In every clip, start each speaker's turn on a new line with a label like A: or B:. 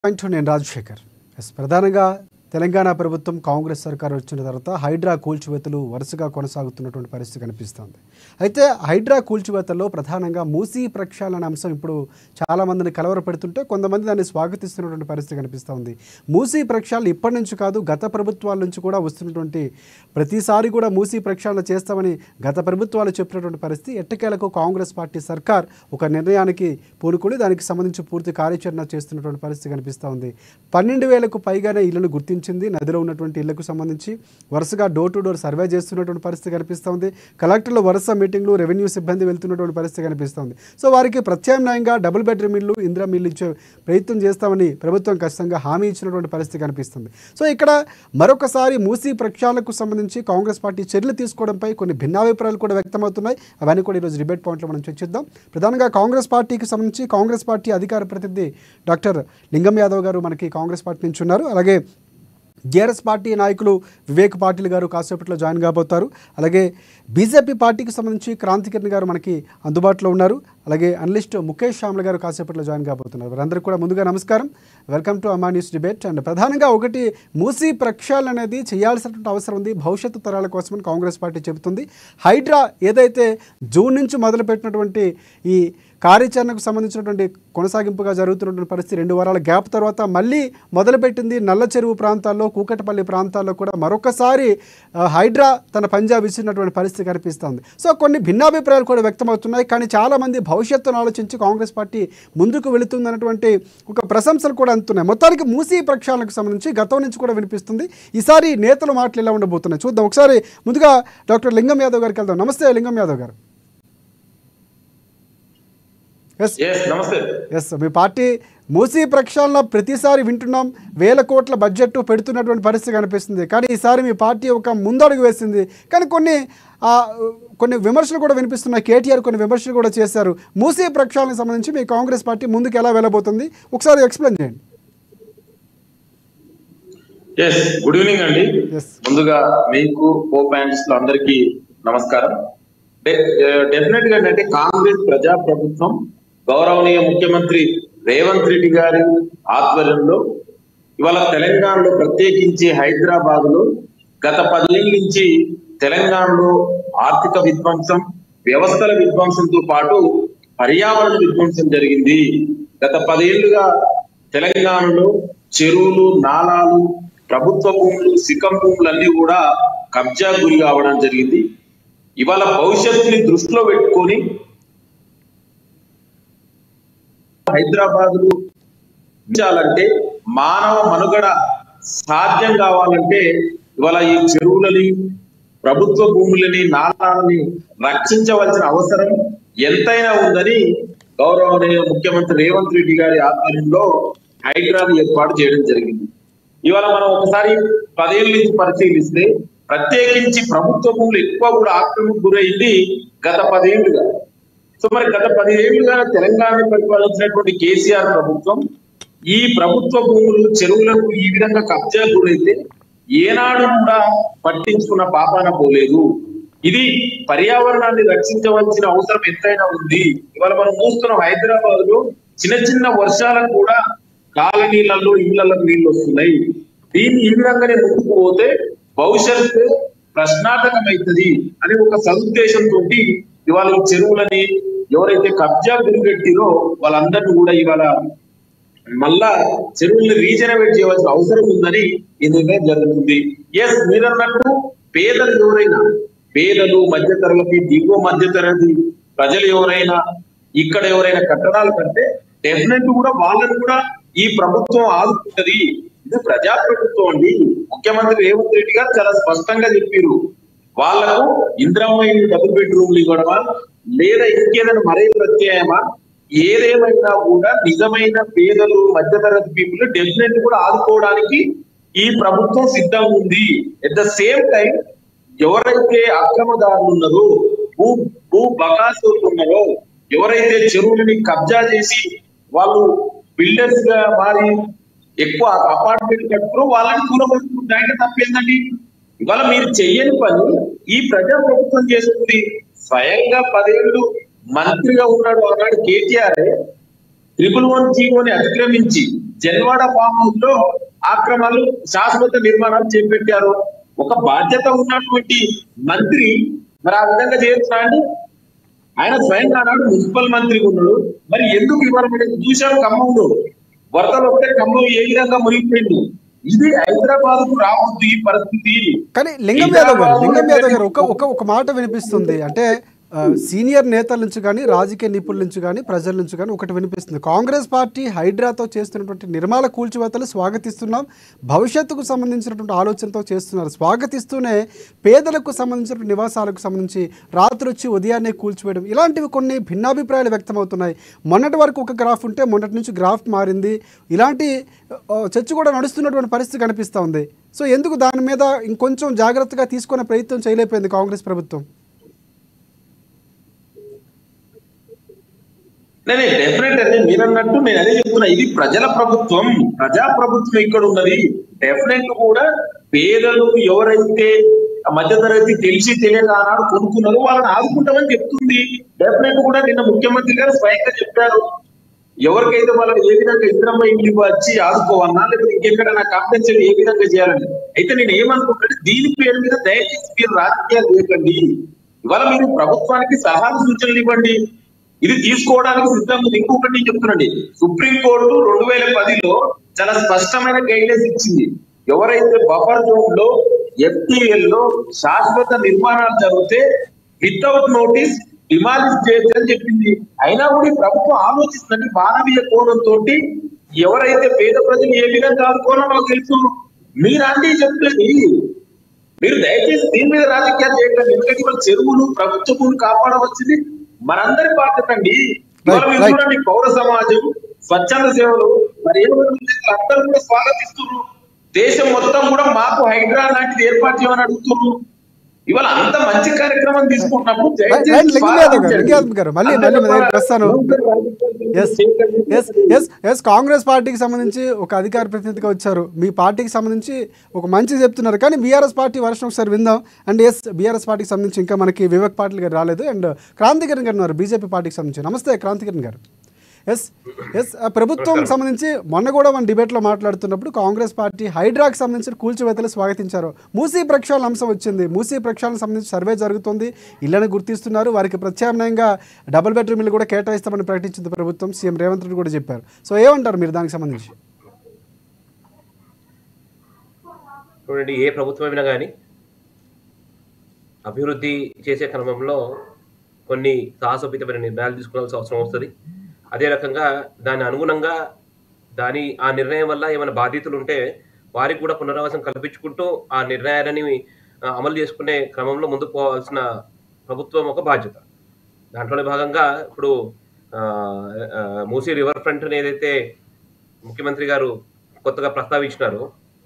A: Point నేను Rajasekhar yes ప్రధానంగా తెలంగాణ ప్రభుత్వం కాంగ్రెస్ సర్కార్ వచ్చిన తర్వాత హైడ్రా కూల్చివేతలు వరుసగా కొనసాగుతున్నటువంటి పరిస్థితి కనిపిస్తోంది అయితే హైడ్రా కూల్చివేతల్లో ప్రధానంగా మూసీ ప్రక్షాళన అంశం ఇప్పుడు చాలా మందిని కలవరపెడుతుంటే కొంతమంది దాన్ని స్వాగతిస్తున్నటువంటి పరిస్థితి కనిపిస్తోంది మూసీ ప్రక్షాళన ఇప్పటి నుంచి కాదు గత ప్రభుత్వాల నుంచి కూడా వస్తున్నటువంటి ప్రతిసారి కూడా మూసీ ప్రక్షాళన చేస్తామని గత ప్రభుత్వాలు చెప్పినటువంటి పరిస్థితి ఎట్టకేలకు కాంగ్రెస్ పార్టీ సర్కార్ ఒక నిర్ణయానికి పూనుకొని దానికి సంబంధించి పూర్తి కార్యాచరణ చేస్తున్నటువంటి పరిస్థితి కనిపిస్తూ ఉంది పన్నెండు వేలకు పైగానే ఇళ్లను గుర్తించింది నదిలో ఉన్నటువంటి ఇళ్లకు సంబంధించి వరుసగా డోర్ టు డోర్ సర్వే చేస్తున్నటువంటి పరిస్థితి కనిపిస్తూ ఉంది కలెక్టర్లు వరుస మీటింగ్లు రెవెన్యూ సిబ్బంది వెళ్తున్నటువంటి పరిస్థితి కనిపిస్తుంది సో వారికి ప్రత్యామ్నాయంగా డబుల్ బెడ్రూమ్ ఇల్లు ఇందిరా మిల్లు ఇచ్చే ప్రయత్నం చేస్తామని ప్రభుత్వం ఖచ్చితంగా హామీ ఇచ్చినటువంటి పరిస్థితి కనిపిస్తుంది సో ఇక్కడ మరొకసారి మూసీ ప్రక్షాళనకు సంబంధించి కాంగ్రెస్ పార్టీ చర్యలు తీసుకోవడంపై కొన్ని భిన్నాభిప్రాయాలు కూడా వ్యక్తమవుతున్నాయి అవన్నీ కూడా ఈరోజు డిబేట్ పాయింట్లో మనం చర్చిద్దాం ప్రధానంగా కాంగ్రెస్ పార్టీకి సంబంధించి కాంగ్రెస్ పార్టీ అధికార ప్రతినిధి డాక్టర్ లింగం యాదవ్ గారు మనకి కాంగ్రెస్ పార్టీ నుంచి ఉన్నారు అలాగే టీఆర్ఎస్ పార్టీ నాయకులు వివేక్ పాటిల్ గారు కాసేపట్లో జాయిన్ కాబోతారు అలాగే బీజేపీ పార్టీకి సంబంధించి క్రాంతికిరణ్ గారు మనకి అందుబాటులో ఉన్నారు అలాగే అనలిస్ట్ ముఖేష్ శ్యామ్ల గారు కాసేపట్లో జాయిన్ కాబోతున్నారు వారందరికీ కూడా ముందుగా నమస్కారం వెల్కమ్ టు అమా న్యూస్ డిబేట్ అండ్ ప్రధానంగా ఒకటి మూసీ ప్రక్షాళన అనేది చేయాల్సినటువంటి అవసరం ఉంది భవిష్యత్తు తరాల కోసమని కాంగ్రెస్ పార్టీ చెబుతుంది హైడ్రా ఏదైతే జూన్ నుంచి మొదలుపెట్టినటువంటి ఈ కార్యాచరణకు సంబంధించినటువంటి కొనసాగింపుగా జరుగుతున్నటువంటి పరిస్థితి రెండు వారాల గ్యాప్ తర్వాత మళ్ళీ మొదలుపెట్టింది నల్ల చెరువు ప్రాంతాల్లో కూకటపల్లి ప్రాంతాల్లో కూడా మరొకసారి ఆ, హైడ్రా తన పంజాబ్ ఇచ్చినటువంటి పరిస్థితి కనిపిస్తోంది సో కొన్ని భిన్నాభిప్రాయాలు కూడా వ్యక్తమవుతున్నాయి కానీ చాలామంది భవిష్యత్తును ఆలోచించి కాంగ్రెస్ పార్టీ ముందుకు వెళుతుందన్నటువంటి ఒక ప్రశంసలు కూడా అందుతున్నాయి మొత్తానికి మూసీ ప్రక్షాళనకు సంబంధించి గతం నుంచి కూడా వినిపిస్తుంది ఈసారి నేతల మాటలు ఎలా ఉండబోతున్నాయి చూద్దాం ఒకసారి ముందుగా డాక్టర్ లింగం యాదవ్ గారికి వెళ్దాం నమస్తే లింగం యాదవ్ గారు ఎస్
B: ఎస్ నమస్తే
A: ఎస్ మీ పార్టీ మూసీ ప్రక్షాళన ప్రతిసారి వింటున్నాం వేల కోట్ల బడ్జెట్ పెడుతున్నటువంటి పరిస్థితి కనిపిస్తుంది కానీ ఈసారి మీ పార్టీ ఒక ముందడుగు వేసింది కానీ కొన్ని ఆ, కొన్ని విమర్శలు కూడా వినిపిస్తున్నాయి కేటీఆర్ కొన్ని విమర్శలు కూడా చేశారు మూసీ ప్రక్షాళనకు సంబంధించి మీ కాంగ్రెస్ పార్టీ ముందుకు ఎలా వెళ్ళబోతుంది ఒకసారి ఎక్స్ప్లెయిన్ చేయండి
B: ఎస్ గుడ్ ఈవినింగ్ అండి
A: ఎస్
B: ముందుగా మీకు కో ప్యాంట్స్ అందరికీ నమస్కారం డెఫినెట్ గా ఏంటంటే కాంగ్రెస్ ప్రజా ప్రభుత్వం గౌరవనీయ ముఖ్యమంత్రి రేవంత్ రెడ్డి గారి ఆధ్వర్యంలో ఇవాళ తెలంగాణలో ప్రత్యేకించి హైదరాబాద్ లో గత పదేళ్ళ నుంచి తెలంగాణలో ఆర్థిక విధ్వంసం వ్యవస్థల విధ్వంసంతో పాటు పర్యావరణ విధ్వంసం జరిగింది గత పదేళ్లుగా తెలంగాణలో చెరువులు నాలాలు ప్రభుత్వ భూములు సికం భూములన్నీ కూడా కబ్జా గురి కావడం జరిగింది ఇవాళ భవిష్యత్తుని దృష్టిలో పెట్టుకొని హైదరాబాద్ ఉంచాలంటే మానవ మనుగడ సాధ్యం కావాలంటే ఇవాళ ఈ చెరువులని ప్రభుత్వ భూములని నాలాలని రక్షించవలసిన అవసరం ఎంతైనా ఉందని గౌరవనీయ ముఖ్యమంత్రి రేవంత్ రెడ్డి గారి ఆధ్వర్యంలో హైడ్రాని ఏర్పాటు చేయడం జరిగింది ఇవాళ మనం ఒకసారి పదేళ్ళ నుంచి పరిశీలిస్తే ప్రత్యేకించి ప్రభుత్వ భూములు ఎక్కువ కూడా ఆక్రమణకు గురైంది గత పదేళ్లుగా సో మరి గత పదిహేళ్లుగా తెలంగాణ పరిపాలించినటువంటి కేసీఆర్ ప్రభుత్వం ఈ ప్రభుత్వ భూములు చెరువులకు ఈ విధంగా కబ్జా గురైతే ఏనాడు కూడా పట్టించుకున్న పాపాన పోలేదు ఇది పర్యావరణాన్ని రక్షించవలసిన అవసరం ఎంతైనా ఉంది ఇవాళ మనం చూస్తున్నాం హైదరాబాద్ లో చిన్న చిన్న వర్షాలకు కూడా కాలనీలలో ఇళ్లలో నీళ్లు వస్తున్నాయి దీన్ని ఈ విధంగానే ముందుకు పోతే భవిష్యత్తు ప్రశ్నార్థకమైతుంది అని ఒక సదుద్దేశంతో ఇవాళ ఈ చెరువులని ఎవరైతే కబ్జా గురిపెట్టిరో వాళ్ళందరినీ కూడా ఇవాళ మళ్ళా చెరువుల్ని రీజనరేట్ చేయవలసిన అవసరం ఉందని ఈ నిర్ణయం జరుగుతుంది ఎస్ మీరన్నట్టు పేదలు ఎవరైనా పేదలు మధ్య తరగతి దిగువ మధ్య తరగతి ప్రజలు ఎవరైనా ఇక్కడ ఎవరైనా కట్టడాలు కడితే డెఫినెట్ కూడా వాళ్ళని కూడా ఈ ప్రభుత్వం ఆదుకుంటది ఇది ప్రజా ప్రభుత్వం అండి ముఖ్యమంత్రి రేవంత్ రెడ్డి గారు చాలా స్పష్టంగా చెప్పారు వాళ్లకు ఇంద్రమ్మ ఇల్లు డబుల్ బెడ్రూమ్లు ఇవ్వడమా లేదా ఇంకేదైనా మరే ప్రత్యయమా ఏదేమైనా కూడా నిజమైన పేదలు మధ్యతరగతి పీపుల్ డెఫినెట్ కూడా ఆదుకోవడానికి ఈ ప్రభుత్వం సిద్ధంగా ఉంది ఎట్ ద సేమ్ టైం ఎవరైతే అక్రమదారులు ఉన్నారో భూ భూ బకాసులు ఉన్నారో ఎవరైతే చెరువులని కబ్జా చేసి వాళ్ళు బిల్డర్స్ గా మారి ఎక్కువ అపార్ట్మెంట్ కట్టుకున్నారో వాళ్ళని కూలగొట్టుకుంటే ఆయన తప్పేందండి ఇవాళ మీరు చెయ్యని పని ఈ ప్రజా ప్రభుత్వం చేస్తుంది స్వయంగా పదేళ్ళు మంత్రిగా ఉన్నాడు ఆనాడు కేటీఆర్ ట్రిపుల్ వన్ జీవోని అతిక్రమించి జన్వాడ ఫామ్ హౌస్ లో ఆక్రమాలు శాశ్వత నిర్మాణాలు చేపట్టారు ఒక బాధ్యత ఉన్నటువంటి మంత్రి మరి ఆ విధంగా చేస్తున్నాడు ఆయన స్వయంగా ఆనాడు మున్సిపల్ మంత్రిగా ఉన్నాడు మరి ఎందుకు ఇవాళ మనం చూశాం ఖమ్మంలో వరదలు వస్తే ఖమ్మం ఏ విధంగా మునిగిపోయింది ఇది హైదరాబాద్ కు రావద్దు ఈ పరిస్థితి
A: కానీ లింగం యాదవ్ గారు లింగం యాదవ్ గారు ఒక ఒక ఒక మాట వినిపిస్తుంది అంటే ఆ, సీనియర్ నేతల నుంచి కానీ రాజకీయ నిపుణుల నుంచి కానీ ప్రజల నుంచి కానీ ఒకటి వినిపిస్తుంది కాంగ్రెస్ పార్టీ హైడ్రాతో చేస్తున్నటువంటి నిర్మాల కూల్చివేతలు స్వాగతిస్తున్నాం భవిష్యత్తుకు సంబంధించినటువంటి ఆలోచనతో చేస్తున్నారు స్వాగతిస్తూనే పేదలకు సంబంధించినటువంటి నివాసాలకు సంబంధించి రాత్రి వచ్చి ఉదయాన్నే కూల్చివేయడం ఇలాంటివి కొన్ని భిన్నాభిప్రాయాలు వ్యక్తమవుతున్నాయి మొన్నటి వరకు ఒక గ్రాఫ్ ఉంటే మొన్నటి నుంచి గ్రాఫ్ మారింది ఇలాంటి ఆ, చర్చ కూడా నడుస్తున్నటువంటి పరిస్థితి కనిపిస్తూ ఉంది సో ఎందుకు దాని మీద ఇంకొంచెం జాగ్రత్తగా తీసుకునే ప్రయత్నం చేయలేకపోయింది కాంగ్రెస్ ప్రభుత్వం
B: నేనే డెఫినెట్ అండి మీరు అన్నట్టు నేను అదే చెప్తున్నా ఇది ప్రజల ప్రభుత్వం ప్రజా ప్రభుత్వం ఇక్కడ ఉన్నది డెఫినెట్ కూడా పేదలు ఎవరైతే మధ్యతరగతి తెలిసి తెలియక ఆనాడు కొనుక్కున్నారో వాళ్ళని ఆదుకుంటామని చెప్తుంది డెఫినెట్ కూడా నిన్న ముఖ్యమంత్రి గారు స్వయంగా చెప్పారు ఎవరికైతే వాళ్ళకి ఏ విధంగా ఇద్దరమ్మ ఇంటికి వచ్చి ఆదుకోవాలన్నా లేకపోతే ఇంకెక్కడైనా కాంపెన్సేట్ ఏ విధంగా చేయాలని అయితే నేను ఏమనుకుంటే దీని పేరు మీద దయచేసి మీరు రాజకీయాలు చేయకండి ఇవాళ మీరు ప్రభుత్వానికి సలహాలు సూచనలు ఇవ్వండి ఇది తీసుకోవడానికి సిద్ధంగా ఉంది. ఇంకొకటి నేను చెప్తున్నాండి సుప్రీం కోర్టు రెండు వేల పదిలో చాలా స్పష్టమైన గైడ్లైన్స్ ఇచ్చింది ఎవరైతే బఫర్ జోన్ లో ఎఫ్టీఎల్ లో శాశ్వత నిర్మాణాలు జరిగితే వితౌట్ నోటీస్ డిమాలిష్ చేయొచ్చు అని చెప్పింది అయినా కూడా ఈ ప్రభుత్వం ఆలోచిస్తుందండి మానవీయ కోణంతో ఎవరైతే పేద ప్రజలు ఏ విధంగా ఆదుకోవాలో మాకు తెలుసు మీరు అంటే చెప్పలేదు మీరు దయచేసి దీని మీద రాజకీయాలు చేయకండి ఎందుకంటే ఇవాళ చెరువులు ప్రభుత్వ భూమి కాపాడవలసింది మనందరి బాధ్యత అండి ఇవాళ మీరు
A: right.
B: చూడండి పౌర సమాజం స్వచ్ఛంద సేవలు మరి ఏమవుతుంది అందరూ కూడా స్వాగతిస్తున్నారు దేశం మొత్తం కూడా మాకు హైడ్రా లాంటిది ఏర్పాటు చేయమని అడుగుతున్నారు ఇవాళ అంత మంచి కార్యక్రమం తీసుకుంటున్నప్పుడు
A: రైట్
B: దయచేసి
A: లింగం యాదవ్ గారు
B: స్వాగతించండి.
A: లింగం యాదవ్ గారు మళ్ళీ మళ్ళీ మీ దగ్గరికి వస్తాను yes yes yes yes Congress పార్టీకి సంబంధించి ఒక అధికార ప్రతినిధిగా వచ్చారు మీ పార్టీకి సంబంధించి ఒక మంచి చెప్తున్నారు కానీ బీఆర్ఎస్ పార్టీ వర్షం ఒకసారి విందాం అండ్ ఎస్ బీఆర్ఎస్ పార్టీకి సంబంధించి ఇంకా మనకి వివేక్ పాటిల్ గారు రాలేదు అండ్ క్రాంతికిరణ్ గారు ఉన్నారు బీజేపీ పార్టీకి సంబంధించి నమస్తే క్రాంతికిరణ్ గారు ఎస్ ఎస్ ఆ ప్రభుత్వం సంబంధించి మొన్న కూడా మన డిబేట్లో మాట్లాడుతున్నప్పుడు కాంగ్రెస్ పార్టీ హైడ్రాకి సంబంధించిన కూల్చివేతలు స్వాగతించారు మూసీ ప్రక్షాళన అంశం వచ్చింది మూసీ ప్రక్షాళన సంబంధించి సర్వే జరుగుతుంది ఇళ్లను గుర్తిస్తున్నారు వారికి ప్రత్యామ్నాయంగా డబుల్ బెడ్రూమ్ ఇల్లు కూడా కేటాయిస్తామని ప్రకటించింది ప్రభుత్వం సీఎం రేవంత్ రెడ్డి కూడా చెప్పారు సో ఏమంటారు మీరు దానికి సంబంధించి
C: చూడండి ఏ ప్రభుత్వమైనా కానీ అభివృద్ధి చేసే క్రమంలో కొన్ని సాహసోపితమైన నిర్ణయాలు తీసుకోవాల్సిన అవసరం వస్తుంది అదే రకంగా దాని అనుగుణంగా దాని ఆ నిర్ణయం వల్ల ఏమైనా బాధ్యతలు ఉంటే వారికి కూడా పునరావాసం కల్పించుకుంటూ ఆ నిర్ణయాలని ఆ, అమలు చేసుకునే క్రమంలో ముందుకు పోవాల్సిన ప్రభుత్వం ఒక బాధ్యత దాంట్లోనే భాగంగా ఇప్పుడు ఆ, ఆ, మూసీ రివర్ ఫ్రంట్ ఏదైతే ముఖ్యమంత్రి గారు కొత్తగా ప్రస్తావించినారో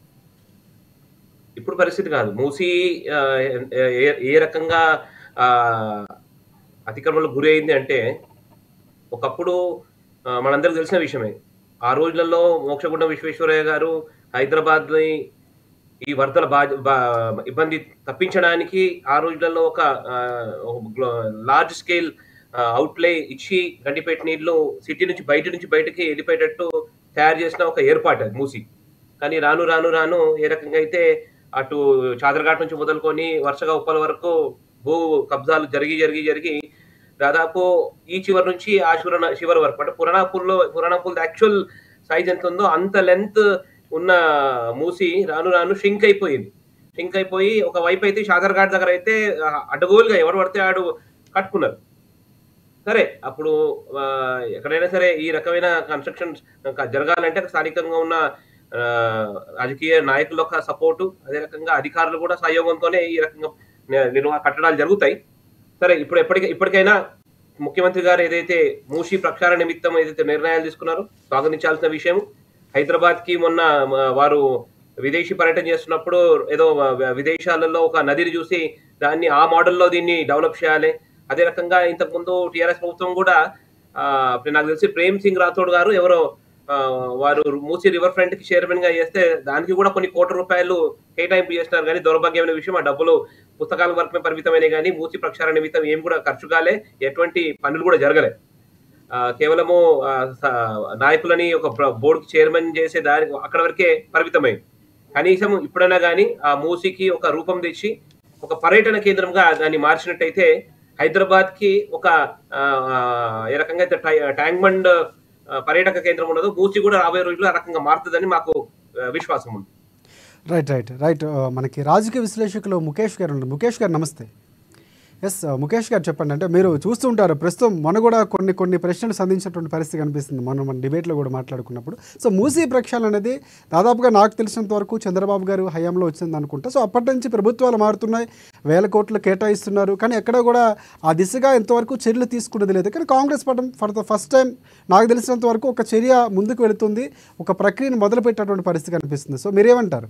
C: ఇప్పుడు పరిస్థితి కాదు మూసి ఆ, ఏ ఏ రకంగా ఆ, అతిక్రమణకు గురి అయింది అంటే ఒకప్పుడు ఆ, మనందరికి తెలిసిన విషయమే ఆ రోజులలో మోక్షగుండం విశ్వేశ్వరయ్య గారు హైదరాబాద్ని ఈ వరదల బా బా- ఇబ్బంది తప్పించడానికి ఆ రోజులలో ఒక లార్జ్ స్కేల్ అవుట్లే ఇచ్చి గండిపేట నీళ్లు సిటీ నుంచి బయట నుంచి బయటకి వెళ్ళిపోయేటట్టు తయారు చేసిన ఒక ఏర్పాటు అది మూసి కానీ రాను రాను రాను ఏ రకంగా అయితే అటు చాదరఘాట్ నుంచి మొదలుకొని వరుసగా ఉప్పల వరకు భూ కబ్జాలు జరిగి జరిగి జరిగి దాదాపు ఈ చివరి నుంచి ఆ చివర చివరి వరకు అంటే పురాణాపూర్లో పురాణాపూర్ యాక్చువల్ సైజ్ ఎంత ఉందో అంత లెంత్ ఉన్న మూసి రాను రాను షింక్ అయిపోయింది షింక్ అయిపోయి ఒక వైపు అయితే షాదర్ఘాట్ దగ్గర అయితే ఆ, అడ్డగోలుగా ఎవరు పడితే ఆడు కట్టుకున్నారు సరే అప్పుడు ఆ, ఎక్కడైనా సరే ఈ రకమైన కన్స్ట్రక్షన్ జరగాలంటే స్థానికంగా ఉన్న ఆ, రాజకీయ నాయకుల యొక్క సపోర్టు అదే రకంగా అధికారులు కూడా సహయోగంతోనే ఈ రకంగా ని- నిర్వహణ కట్టడాలు జరుగుతాయి సరే ఇప్పుడు ఎప్పటికై ఇప్పటికైనా ముఖ్యమంత్రి గారు ఏదైతే మూషి ప్రక్షాళన నిమిత్తం ఏదైతే నిర్ణయాలు తీసుకున్నారో స్వాగతించాల్సిన విషయం హైదరాబాద్ కి మొన్న మ, వారు విదేశీ పర్యటన చేస్తున్నప్పుడు ఏదో వ- విదేశాలలో ఒక నదిని చూసి దాన్ని ఆ మోడల్లో దీన్ని డెవలప్ చేయాలి అదే రకంగా ఇంతకుముందు టిఆర్ఎస్ ప్రభుత్వం కూడా ఆ, ఇప్పుడు నాకు తెలిసి ప్రేమ్ సింగ్ రాథోడ్ గారు ఎవరో ఆ, వారు మూసీ రివర్ ఫ్రంట్ కి చైర్మన్ గా చేస్తే దానికి కూడా కొన్ని కోట్ల రూపాయలు కేటాయింపు చేస్తున్నారు కానీ దౌర్భాగ్యమైన విషయం ఆ డబ్బులు పుస్తకాల వరకే పరిమితమైన కానీ మూసి ప్రక్షాళన నిమిత్తం ఏం కూడా ఖర్చు కాలే ఎటువంటి పనులు కూడా జరగలే ఆ, కేవలము ఆ, స- నాయకులని ఒక ప్ర- బోర్డుకి చైర్మన్ చేసే దాని అక్కడ వరకే పరిమితమైంది కనీసం ఇప్పుడైనా కానీ ఆ మూసీకి ఒక రూపం తెచ్చి ఒక పర్యటన కేంద్రంగా దాన్ని మార్చినట్టయితే హైదరాబాద్ కి ఒక ఆ, ఆ, ఏ రకంగా అయితే టై- ట్యాంక్ బండ్ ఆ, పర్యాటక కేంద్రం ఉండదు మూసీ కూడా రాబోయే రోజుల్లో ఆ రకంగా మారుతుందని మాకు ఆ, విశ్వాసం ఉంది
A: రైట్ రైట్ రైట్ ఆ, మనకి రాజకీయ విశ్లేషకులు ముఖేష్ గారు ఉన్నారు ముఖేష్ గారు నమస్తే ఎస్ ముఖేష్ గారు చెప్పండి అంటే మీరు చూస్తూ ఉంటారు ప్రస్తుతం మన కూడా కొన్ని కొన్ని ప్రశ్నలు సంధించినటువంటి పరిస్థితి కనిపిస్తుంది మనం మన డిబేట్లో కూడా మాట్లాడుకున్నప్పుడు సో మూసీ ప్రక్షాళన అనేది దాదాపుగా నాకు తెలిసినంత వరకు చంద్రబాబు గారు హయాంలో వచ్చింది అనుకుంటా సో అప్పటి నుంచి ప్రభుత్వాలు మారుతున్నాయి వేల కోట్లు కేటాయిస్తున్నారు కానీ ఎక్కడ కూడా ఆ దిశగా ఇంతవరకు చర్యలు తీసుకున్నది లేదు కానీ కాంగ్రెస్ పటం ఫర్ ద ఫస్ట్ టైం నాకు తెలిసినంత వరకు ఒక చర్య ముందుకు వెళుతుంది ఒక ప్రక్రియను మొదలుపెట్టేటువంటి పరిస్థితి కనిపిస్తుంది సో మీరేమంటారు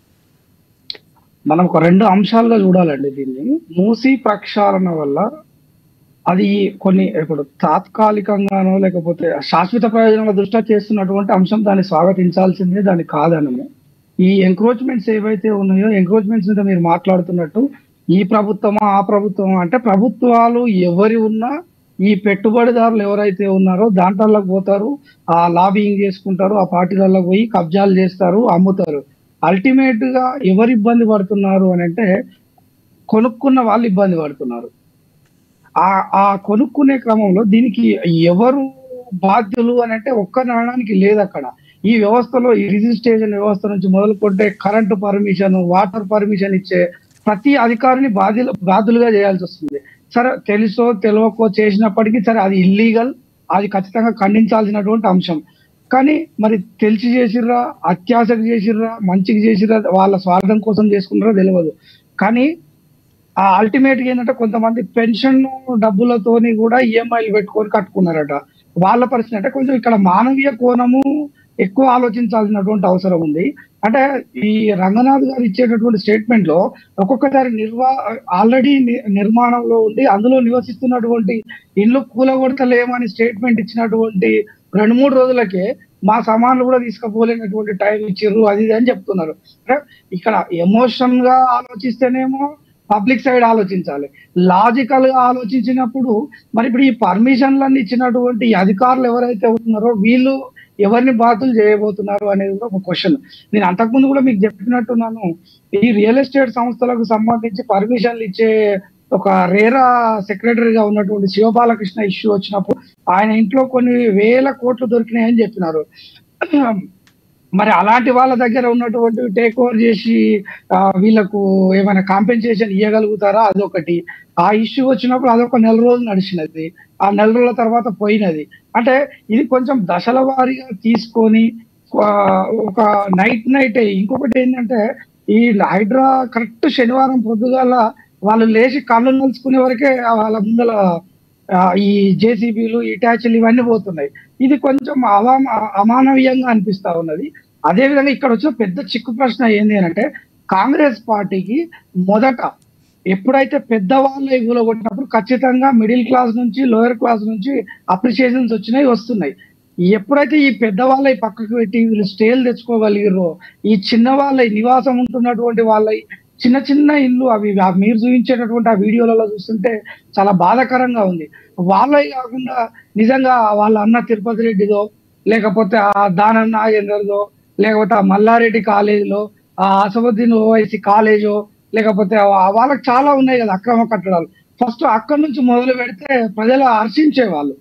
D: మనం ఒక రెండు అంశాలుగా చూడాలండి దీన్ని మూసీ ప్రక్షాళన వల్ల అది కొన్ని ఇప్పుడు తాత్కాలికంగానో లేకపోతే శాశ్వత ప్రయోజనాల దృష్ట్యా చేస్తున్నటువంటి అంశం దాన్ని స్వాగతించాల్సిందే దాన్ని కాదనము ఈ ఎంక్రోచ్మెంట్స్ ఏవైతే ఉన్నాయో ఎంక్రోచ్మెంట్స్ మీద మీరు మాట్లాడుతున్నట్టు ఈ ప్రభుత్వమా ఆ ప్రభుత్వమా అంటే ప్రభుత్వాలు ఎవరి ఉన్నా ఈ పెట్టుబడిదారులు ఎవరైతే ఉన్నారో దాంట్లోకి పోతారు ఆ లాబింగ్ చేసుకుంటారు ఆ పార్టీలలో పోయి కబ్జాలు చేస్తారు అమ్ముతారు అల్టిమేట్ గా ఎవరు ఇబ్బంది పడుతున్నారు అని అంటే కొనుక్కున్న వాళ్ళు ఇబ్బంది పడుతున్నారు ఆ ఆ కొనుక్కునే క్రమంలో దీనికి ఎవరు బాధ్యులు అని అంటే ఒక్క నాణానికి లేదు అక్కడ ఈ వ్యవస్థలో ఈ రిజిస్ట్రేషన్ వ్యవస్థ నుంచి మొదలుకుంటే కరెంటు పర్మిషన్ వాటర్ పర్మిషన్ ఇచ్చే ప్రతి అధికారిని బాధ్యులు బాధ్యులుగా చేయాల్సి వస్తుంది సరే తెలుసో తెలియకో చేసినప్పటికీ సరే అది ఇల్లీగల్ అది ఖచ్చితంగా ఖండించాల్సినటువంటి అంశం కానీ మరి తెలిసి చేసిర్రా అత్యాశకు చేసిర్రా మంచికి చేసిర్రా వాళ్ళ స్వార్థం కోసం చేసుకున్నారా తెలియదు కానీ ఆ అల్టిమేట్ గా ఏంటంటే కొంతమంది పెన్షన్ డబ్బులతోని కూడా ఈఎంఐలు పెట్టుకొని కట్టుకున్నారట వాళ్ళ పరిస్థితి అంటే కొంచెం ఇక్కడ మానవీయ కోణము ఎక్కువ ఆలోచించాల్సినటువంటి అవసరం ఉంది అంటే ఈ రంగనాథ్ గారు ఇచ్చేటటువంటి స్టేట్మెంట్ లో ఒక్కొక్కసారి నిర్వా ఆల్రెడీ నిర్మాణంలో ఉండి అందులో నివసిస్తున్నటువంటి ఇల్లు కూలగొడతలేమని స్టేట్మెంట్ ఇచ్చినటువంటి రెండు మూడు రోజులకే మా సామాన్లు కూడా తీసుకుపోలేనటువంటి టైం ఇచ్చిర్రు అది ఇది అని చెప్తున్నారు అంటే ఇక్కడ ఎమోషన్ గా ఆలోచిస్తేనేమో పబ్లిక్ సైడ్ ఆలోచించాలి లాజికల్ గా ఆలోచించినప్పుడు మరి ఇప్పుడు ఈ పర్మిషన్లన్నీ ఇచ్చినటువంటి ఈ అధికారులు ఎవరైతే ఉన్నారో వీళ్ళు ఎవరిని బాధ్యులు చేయబోతున్నారు అనేది కూడా ఒక క్వశ్చన్ నేను అంతకుముందు కూడా మీకు చెప్పినట్టున్నాను ఈ రియల్ ఎస్టేట్ సంస్థలకు సంబంధించి పర్మిషన్లు ఇచ్చే ఒక రేరా సెక్రటరీగా ఉన్నటువంటి శివబాలకృష్ణ ఇష్యూ వచ్చినప్పుడు ఆయన ఇంట్లో కొన్ని వేల కోట్లు దొరికినాయని చెప్పినారు మరి అలాంటి వాళ్ళ దగ్గర ఉన్నటువంటి టేక్ ఓవర్ చేసి ఆ, వీళ్ళకు ఏమైనా కాంపెన్సేషన్ ఇవ్వగలుగుతారా అదొకటి ఆ ఇష్యూ వచ్చినప్పుడు అదొక నెల రోజులు నడిచినది ఆ నెల రోజుల తర్వాత పోయినది అంటే ఇది కొంచెం దశల వారీగా తీసుకొని ఆ, ఒక నైట్ నైట్ ఇంకొకటి ఏంటంటే ఈ హైడ్రా కరెక్ట్ శనివారం పొద్దుగాల వాళ్ళు లేచి కళ్ళు నలుచుకునే వరకే వాళ్ళ ముందల ఆ, ఈ జేసీబీలు ఈ ట్యాచ్లు ఇవన్నీ పోతున్నాయి ఇది కొంచెం అవా అమానవీయంగా అనిపిస్తా ఉన్నది అదే విధంగా ఇక్కడ వచ్చిన పెద్ద చిక్కు ప్రశ్న ఏంది అని అంటే కాంగ్రెస్ పార్టీకి మొదట ఎప్పుడైతే పెద్దవాళ్ళు ఇవ్వలో కొట్టినప్పుడు ఖచ్చితంగా మిడిల్ క్లాస్ నుంచి లోయర్ క్లాస్ నుంచి అప్రిషియేషన్స్ వచ్చినాయి వస్తున్నాయి ఎప్పుడైతే ఈ పెద్దవాళ్ళ పక్కకు పెట్టి వీళ్ళు స్టేలు తెచ్చుకోగలిగారో ఈ చిన్న వాళ్ళ నివాసం ఉంటున్నటువంటి వాళ్ళ చిన్న చిన్న ఇల్లు అవి ఆ మీరు చూపించేటటువంటి ఆ వీడియోలలో చూస్తుంటే చాలా బాధాకరంగా ఉంది వాళ్ళవి కాకుండా నిజంగా వాళ్ళ అన్న తిరుపతి రెడ్డిదో లేకపోతే ఆ దానన్న నాగేందర్దో లేకపోతే ఆ మల్లారెడ్డి కాలేజీలో ఆ అసదుద్దీన్ ఓవైసీ కాలేజో లేకపోతే ఆ- వాళ్ళకి చాలా ఉన్నాయి కదా అక్రమ కట్టడాలు ఫస్ట్ అక్కడి నుంచి మొదలు పెడితే ప్రజలు హర్షించే వాళ్ళు